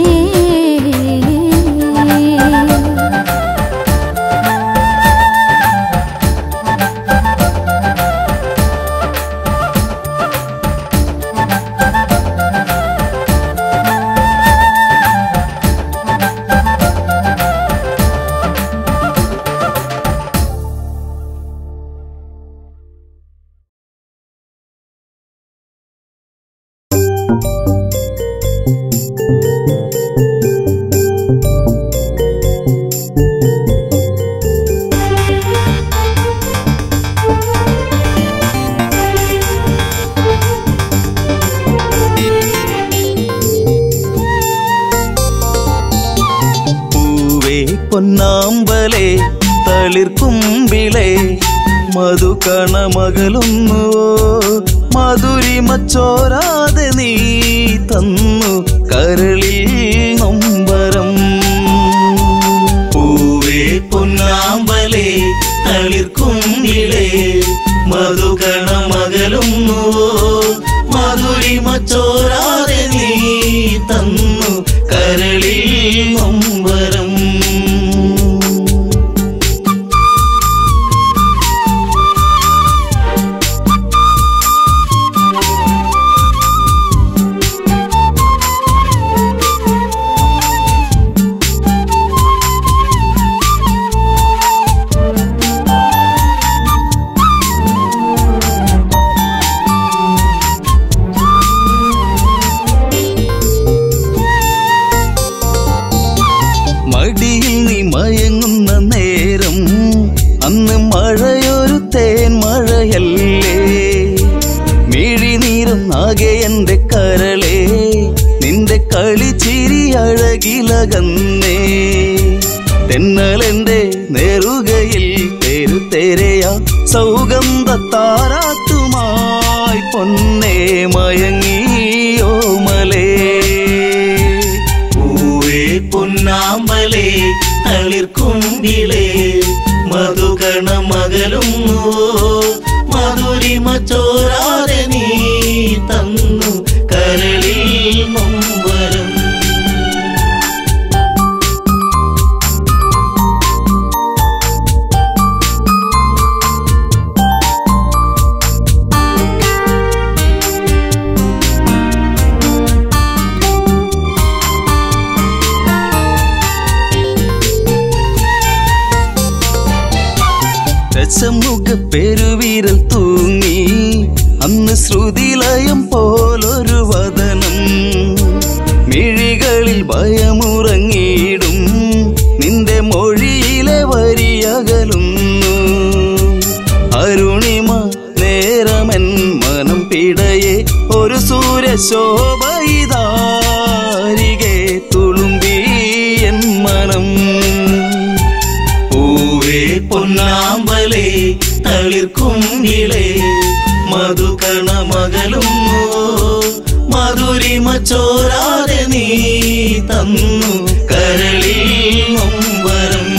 പൂവേ പൊന്നാമ്പലേ തളിർക്കുമ്പിളേ മധുകണമകലുന്നുവോ മധുരിമച്ചോരാതെ നീ തന്നു കരളിൽ നൊമ്പരം പൂവേ പൊന്നാമ്പലേ തളിർക്കുമ്പിളേ മധുകണമകലുന്നുവോ മധുരിമച്ചോരാതെ നീ തന്നു കരളിൽ നൊമ്പരം മടിയിൽ നീ മയങ്ങുന്ന നേരം അന്ന് മഴയൊരു തേൻ മഴയല്ലേ മിഴിനീരും ആകെ എന്റെ കരളേ നിന്റെ കളിച്ചിരി അഴകിലകന്നേ തെന്നലെന്റെ നേറുകയിൽ തെരുതെരയാ സൗഗന്ധ താരാട്ടുമായി പൊന്നേ മയങ്ങിയോ മലേ പൂവേ പൊന്നാമ്പലേ തളിർക്കുമ്പിളേ മധുകണമകലും മധുരിമ ചോരാതെ നീ തന്നു കരളിൽ നൊമ്പരം രസമുഖ പെരുവിരൽ തൂങ്ങി അന്ന് ശ്രുതിലയം പോലൊരു വദനം മിഴികളിൽ ഭയമുറങ്ങിയിടും നിന്റെ മൊഴിയിലെ വരിയകലുന്നു അരുണിമ നേരമൻ മനം പിടയെ ഒരു സൂര്യശോഭയിതാരികെ തുളുമ്പി എൻ മനം പൊന്നാമ്പലേ തളിർക്കുങ്കിളേ മധുകണ മകളുന്നു മധുരിമ ചോരാതെ നീ തന്നു കരളിൽ നൊമ്പരം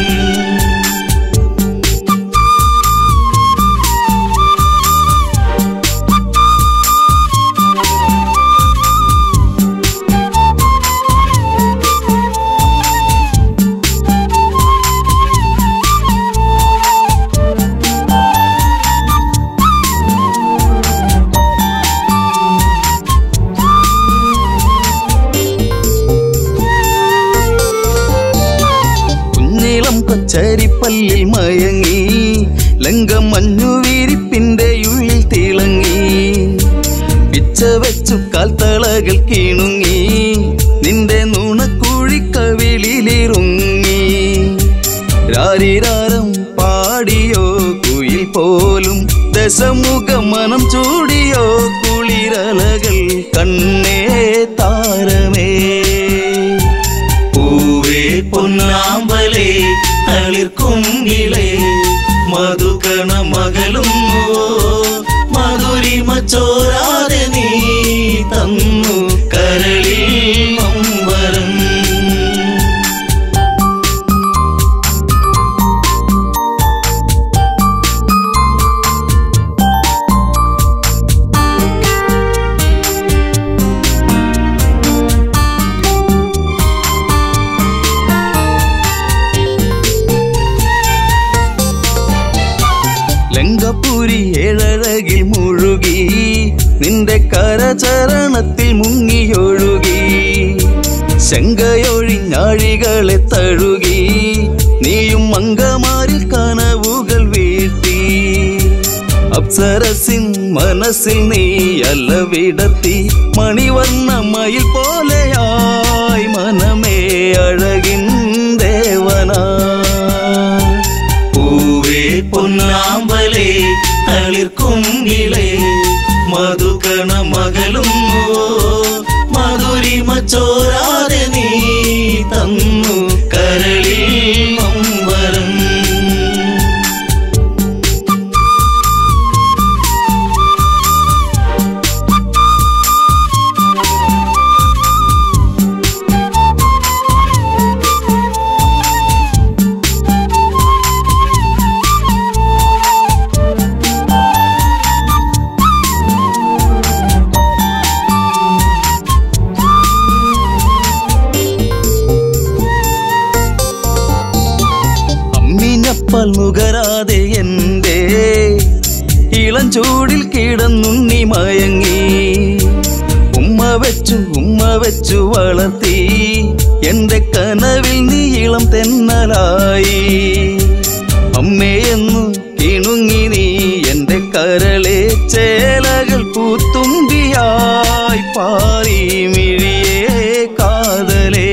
കുഞ്ഞിളം കൊച്ചരിപ്പല്ലിൽ മയങ്ങി ലങ്കം മഞ്ഞുവീരിപ്പിന്റെ ഉള്ളിൽ തിളങ്ങി പിച്ച വെച്ചു കാൽത്തളകൾ കീണുങ്ങി നിന്റെ നുണക്കുഴിക്കവിളിലിറുങ്ങി രാരിരാരം പാടിയോ കുയിൽ പോലും ദശമുഖ മനം ചൂടിയോ കുളിരലകൾ കണ്ണേ താരമേ പൂവേ പൊന്നാമ്പലേ തളിർക്കുങ്കിളേ മധുകണ മകളും മധുരിമ ചോരാതെ നീ തന്നു കരളിൽ നൊമ്പരം ലങ്കപുരി ഏഴഴകിൽ മുഴുകി നിന്റെ കരചരണത്തിൽ മുങ്ങിയൊഴുകി ശങ്കയൊഴിഞ്ഞാഴികളെ തഴുകി നീയും മങ്കമാരിൽ കനവുകൾ വീഴ്ത്തി അപ്സരസിൻ മനസ്സിൽ നീ അല്ല വിടത്തി മണിവർണ്ണ മയിൽ പോലെയായി മനമേ അഴകിൻ ദേവനാ പൂവേ പൊന്നാമ്പലേ തളിർക്കുങ്കിളേ മധുകണ മകളും മധുരിമ ചോരാതെ നീ തന്നു കരളിൽ നൊമ്പരം അമ്മിഞ്ഞപ്പൽ നുകരാതെ എന്റെ ഇളം ചൂടിൽ കിടന്നുണ്ണി മയങ്ങി ഉമ്മ വെച്ചു ഉമ്മ വെച്ചു വളർത്തി എന്റെ കനവിൽ നീ ഇളം തെന്നലായി അമ്മയെന്നു കിണുങ്ങി നീ എന്റെ കരളെ ചേലകൾ പൂത്തുമ്പിയായി പാറി മിഴിയേ കാതലേ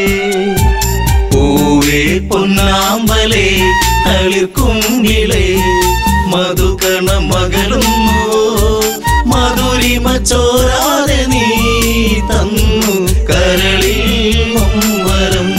പൂവേ പൊന്നാമ്പലേ തളിർക്കുങ്കിളേ മധുകണ മകളും മധുരിമ ചോരാതെ നീ തന്നു കരളിൽ നൊമ്പരം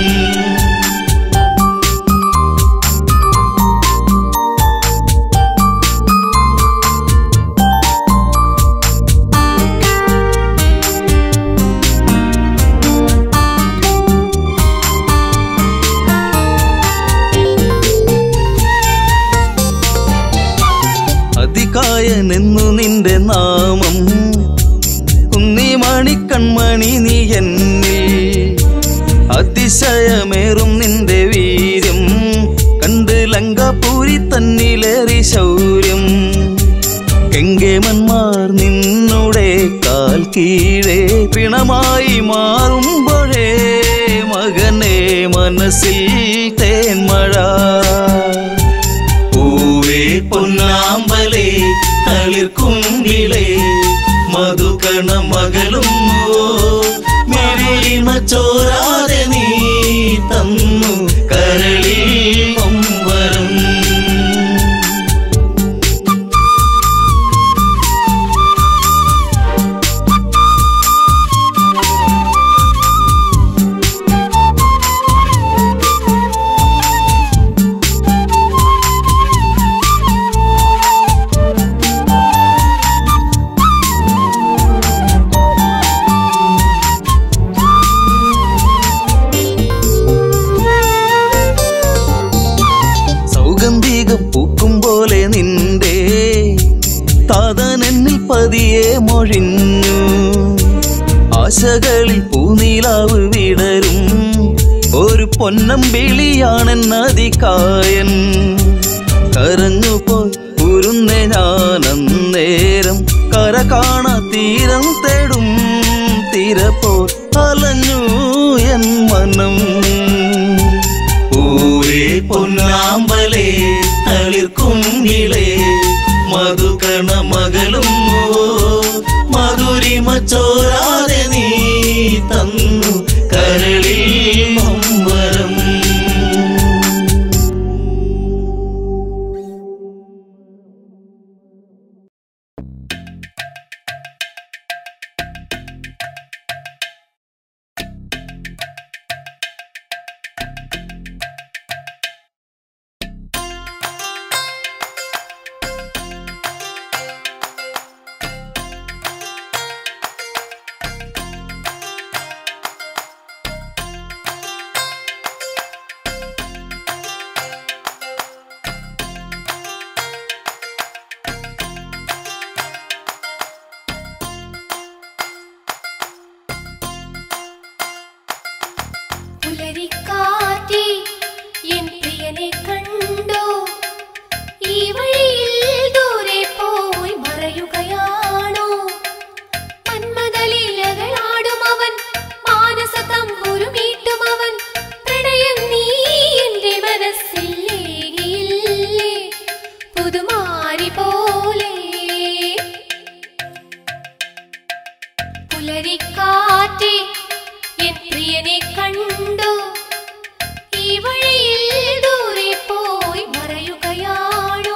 അതികായനെന്നു നിന്റെ നാമം കുന്നിമണി കൺമണി നീ എന്നിൽ അതിശയമേറും നിന്റെ വീര്യം കണ്ട് ലങ്കാപൂരി തന്നിലേറി ശൗര്യം കെങ്കേമന്മാർ നിന്നുടെ കാൽ കീഴേ പിണമായി മാറുമ്പോഴേ മകനെ മനസ്സിൽ തേന്മഴ പൂവേ പൊന്നാമ്പലേ തളിർക്കുങ്കിളേ മധുകണ മകളും മെറിമ ചോരാതെ നീ തന്നു കരളിൽ നൊമ്പരം ദശകളിൽ പൂനീലാവ് വിടരും ഒരു പൊന്നമ്പിളിയാണെൻ നദിക്കായൻ കരഞ്ഞുപോയി ഉരുന്നെ ഞാൻ അന്നേരം കര കാണാ തീരം തേടും തീരപ്പോ അലഞ്ഞു എൻ മനം പൂവേ പൊന്നാമ്പലേ തളിർക്കുങ്കിളേ മധുകണ മകളും മധുരിമ ചോരാതെ നീ തന്നു കരളിൽ മമ്പരം പുലരിക്കാറ്റേ എൻ പ്രിയനെ കണ്ടോ ഈ വഴിയിൽ ദൂരെ പോയി മറയുകയാണോ മന്മദലീലകളാടും അവൻ മാനസ തമ്പുരുമീട്ടും അവൻ പ്രണയം നീ എന്റെ മനസ്സിൽ ഏകിയില്ലേ പുതുമാരി പോലെ പുലരിക്കാറ്റേ എൻ പ്രിയനെ കണ്ടോ ഈ വഴിയിൽ ദൂരെ പോയി മറയുകയാണോ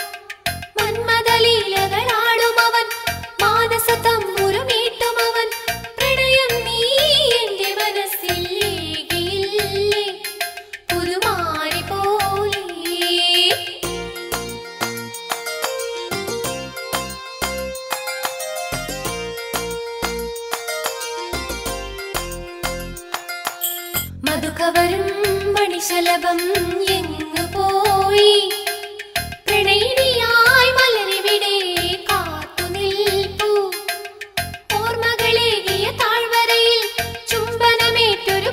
മന്മദലീലകളാടും അവൻ മാനസ തമ്പുരുമീട്ടും അവൻ പ്രണയം നീ എന്റെ മനസ്സിൽ ഏകിയില്ലേ പുതുമാരി പോലെ മധുകവരും മണിശലഭം എങ്ങു പോയി പ്രണയിനിയായി മലരിവിടെ കാത്തു നിൽപ്പു ഓർമ്മകളേകിയ താഴ്വരയിൽ ചുംബനമേറ്റൊരു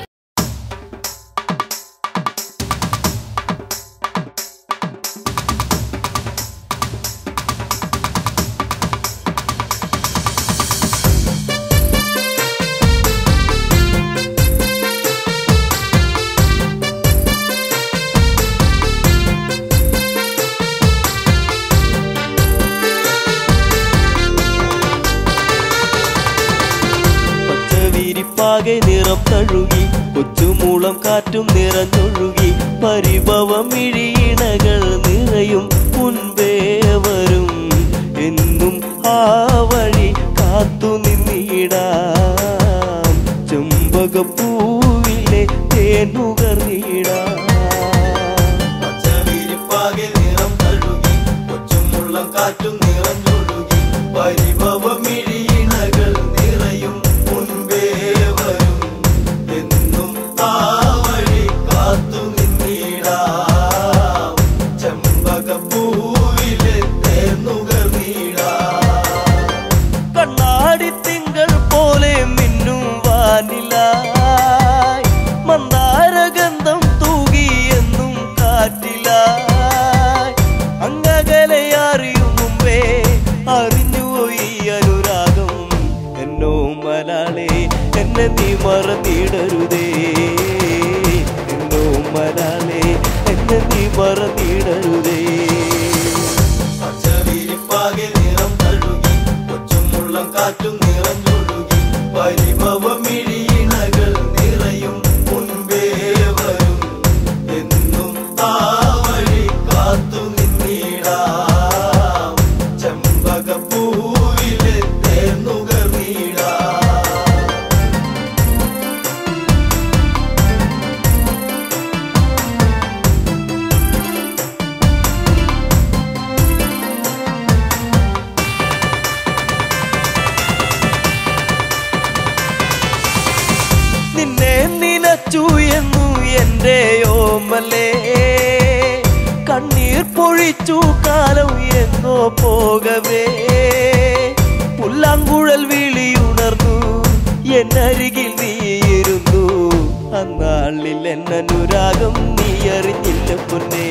പച്ചവിരിപ്പാകെ നിറം തഴുകി കൊച്ചുമൂളം കാറ്റും നിറഞ്ഞൊഴുകി പരിഭവം ഇഴിയിണകൾ നിറയും മുൻപേ വരും എന്നും ആ വഴി കാത്തു നിന്നിടാം ചെമ്പകപ്പൂവിലെ തേനുകർന്നിടാം പച്ചവിരിപ്പാകെ നിറം തഴുകി കൊച്ചുമുള്ളം കാറ്റും നിറഞ്ഞൊഴുകി പരിഭവമിഴിയിണകൾ നിറയും മുൻപേ വരും എന്നും ആ വഴി കാത്തു നിന്നിടാം ചെമ്പകപ്പൂവിലെ തേർന്നുകർന്നിടാം കണ്ണാടി തിങ്കൾ പോലെ മിന്നും വാനിലായി മന്ദാരഗന്ധം തൂകിയെന്നും കാറ്റിലായി അങ്ങകലെ അറിയും മുമ്പേ അറിഞ്ഞു ഈ അനുരാഗം എന്നോ മലാളെ എന്നെ നീ മറന്നിടരുതേ എന്നോ മലാളെ എന്നെ നീ മറന്നിടരുതേ പച്ചവിരിപ്പാകെ നിറം തഴുകി കൊച്ചുമുള്ളം കാറ്റും നിറഞ്ഞൊഴുകി പരിഭവമിഴിയിണകൾ നിറയും മുൻപേ വരും എന്നും ആ വഴി കാത്തു നിന്നിടാം ചെമ്പകപ്പൂവിലെ തേർന്നുകർന്നിടാം നിന്നെ നിനച്ചു എന്നു എന്റെ ഓമലേ കണ്ണീർ പൊഴിച്ചു കാലം എങ്ങോ പോകവേ പുല്ലാങ്കുഴൽ വിളിയുണർന്നു എന്നരികിൽ നീയിരുന്നു അന്നാളിൽ എന്നനുരാഗം നീ അറിഞ്ഞില്ല പൊന്നേ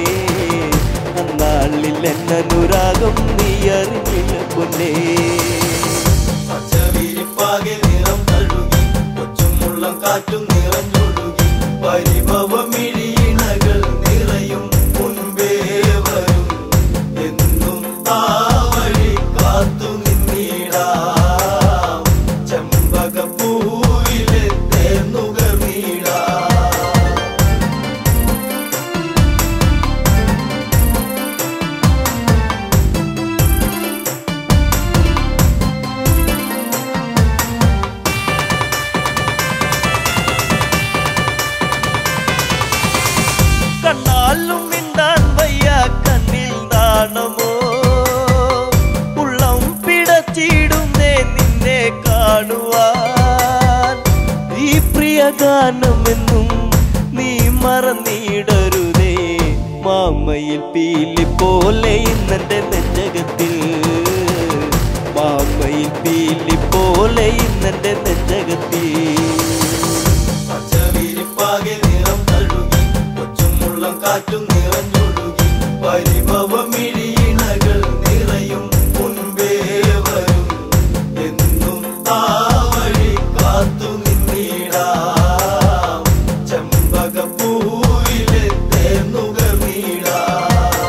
അന്നാളിൽ എന്നനുരാഗം നീ അറിഞ്ഞില്ല പൊന്നേ പച്ചവിരിപ്പാകെ നിറം തഴുകി കൊച്ചുമുള്ളം കാറ്റും നിറഞ്ഞൊഴുകി പരിഭവമിഴിയിണകൾ നിറയും മുൻപേ വരും എന്നും ആ വഴി കാത്തു നിന്നിടാം ചെമ്പകപ്പൂവിലെ തേർന്നുകർന്നിടാം കണ്ണാലും മിണ്ടാൻ വയ്യ കണ്ണിൽ നാണമോ ഉള്ളം പിടച്ചിടുന്നേ നിന്നെ കാണുവാൻ ഈ പ്രിയ ഗാനമെന്നും നീ മറന്നിടരുതേ മാമയിൽ പീലി പോലെ ഇന്നെന്റെ നെഞ്ചകത്തിൽ മാമയിൽ പീലി പോലെ ഇന്നെന്റെ നെഞ്ചകത്തിൽ പച്ചവിരിപ്പാകെ നിറം തഴുകി കൊച്ചുമുള്ളം കാറ്റും നിറഞ്ഞൊഴുകി പരിഭവമിഴിയിണകൾ നിറയും മുൻപേ വരും എന്നും ആ വഴി കാത്തു നിന്നിടാം ചെമ്പകപ്പൂവിലെ തേർന്നുകർന്നിടാം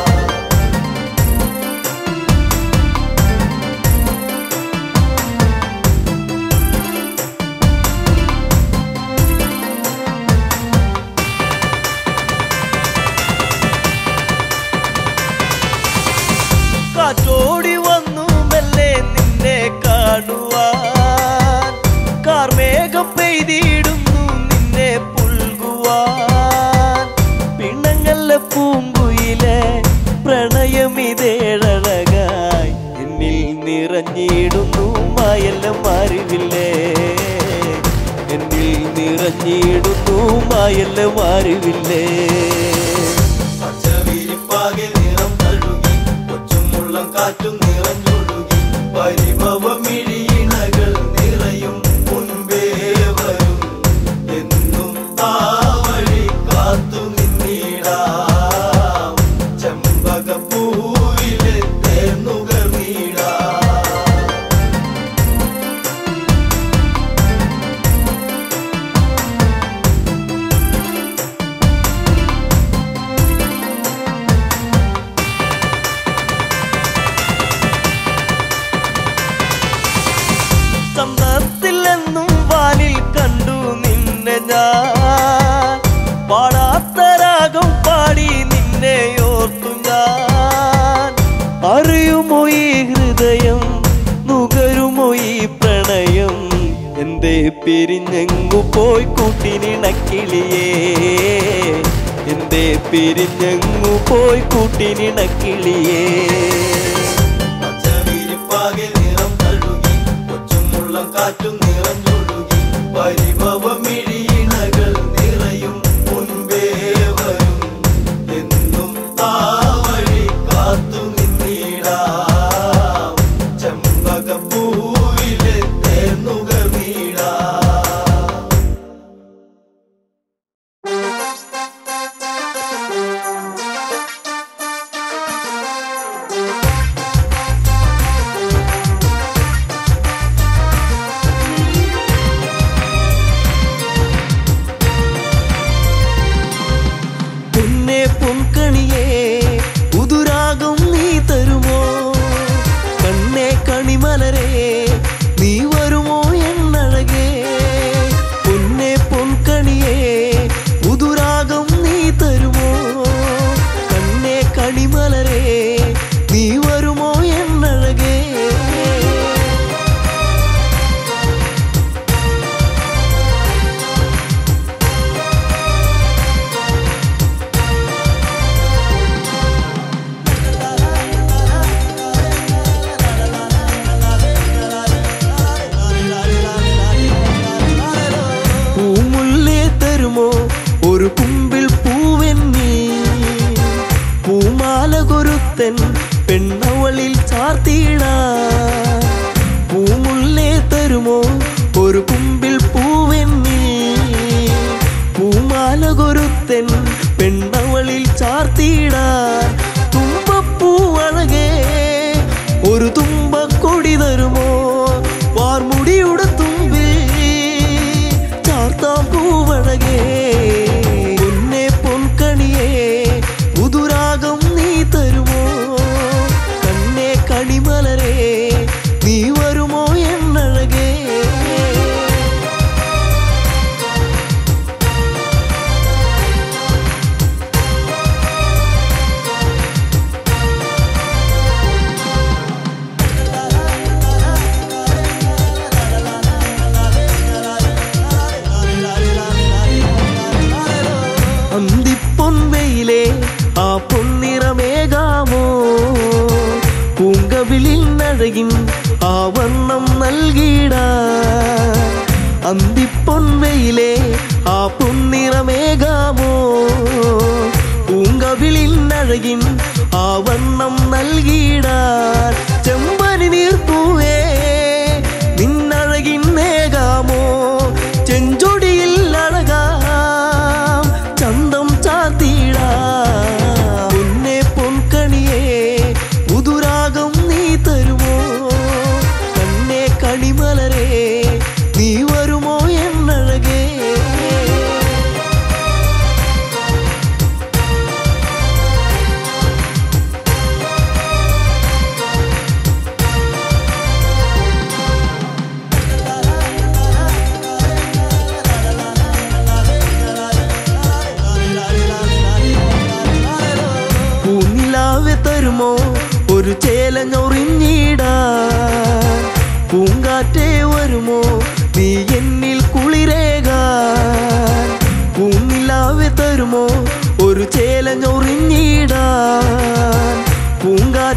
കാറ്റോടി വന്നു മെല്ലെ നിന്നെ കാണുവാൻ കാർമേഘം പെയ്തിടുന്നു നിന്നെ പുൽകുവാൻ പിണങ്ങല്ല പൂങ്കുയിലെ പ്രണയമിതേഴഴകായി എന്നിൽ നിറഞ്ഞിടുന്നു മായല്ല മാറിവില്ലേ എന്നിൽ നിറഞ്ഞിടുന്നു മായല്ല മാറിവില്ലേ പച്ചവിരിപ്പാകെ നിറം തഴുകി കൊച്ചുമുള്ളം കാറ്റും നിറഞ്ഞൊഴുകി പരിഭവമിഴിയിണകൾ നിറയും മുൻപേ വരും എന്നും ആ വഴി കാത്തു നിന്നിടാം ചെമ്പകപ്പൂവിലെ തേർന്നുകർന്നിടാം ചന്തത്തിലെന്നും വാനിൽ കണ്ടു നിന്നെ ഞാൻ പാടാത്ത രാഗം പാടി നിന്നെ ഓർത്തു ഞാൻ അറിയുമോ ഈ ഹൃദയം നുകരുമോ ഈ പ്രണയം എന്തേ പിരിഞ്ഞെങ്ങു പോയി കൂട്ടിനിണക്കിളിയേ എന്തേ പിരിഞ്ഞെങ്ങു പോയി കൂട്ടിനിണക്കിളിയേ പച്ചവിരിപ്പാകെ നിറം തഴുകി കൊച്ചുമുള്ളം കാറ്റും നിറഞ്ഞൊഴുകി പരിഭവമിഴിയിണകൾ നിറയും മുൻപേ വരും എന്നും ആ വഴി കാത്തു നിന്നിടാം ചെമ്പകപ്പൂവിലെ തേർന്നുകർന്നിടാം പൊന്നെ പൊൻകണിയേ പുതുരാഗം നീ തരുമോ കണ്ണേ കണിമലരേ നീ വരുമോ എന്നഴകേ പൊന്നെ പൊൻകണിയേ പുതുരാഗം നീ തരുമോ കണ്ണേ കണിമലരേ നീ വരുമോ എന്നഴകേ പൂമുല്ലേ തരുമോ ഒരു കുമ്പിൽ പൂവെന്നീ പൂമാല കൊരുത്തൻ പെണ്ണവളിൽ ചാർത്തിയിട പൂമുല്ലേ തരുമോ ഒരു ഒരു കുമ്പിൽ പൂവെന്നിൽ പൂമാലകൊരുത്തൻ പെണ്ണവളിൽ ചാർത്തിയിടാൻ തുമ്പപ്പൂവഴകേ ഒരു തുമ്പക്കൊടി തരുമോ വാർമുടിയുടെ തുമ്പിൽ ചാർത്താം പൂവഴകേ പൊന്നെ പൊൻകണിയേ പുതുരാഗം നീ തരുമോ കണ്ണേ കണിമലരേ നീ വരുമോ എന്നഴകേ അന്തിപ്പൊൻവെയിലെ ആ പൊന്നിറമേകാമോ പൂങ്കവിളിൽ നഴകിൻ ആ വണ്ണം നൽകിട അന്തിപ്പൊൻവെയിലെ ആ പൊന്നിറമേകാമോ പൂങ്കവിളിൽ നഴകിൻ ആ വണ്ണം നൽകിടാൻ ചെമ്പനി നീർപ്പൂവേ നിന്നഴകിൻ നേകാമോ ചെഞ്ചൊടിയിൽ അഴകാം ചന്തം ചാത്തിടാ പൊന്നെ പൊൻകണിയേ പുതുരാഗം നീ തരുമോ കണ്ണേ കണിമലരേ നീ വരുമോ എന്നഴകേ പൂനിലാവെ തരുമോ ഒരു ചേലഞ്ഞൊറിഞ്ഞിടാ പൂങ്കാറ്റേ വരുമോ നീ എന്നിൽ കുളിരേകാൻ പൂനിലാവെ തരുമോ ഒരു ചേലഞ്ഞൊറിഞ്ഞിടാ പൂങ്കാ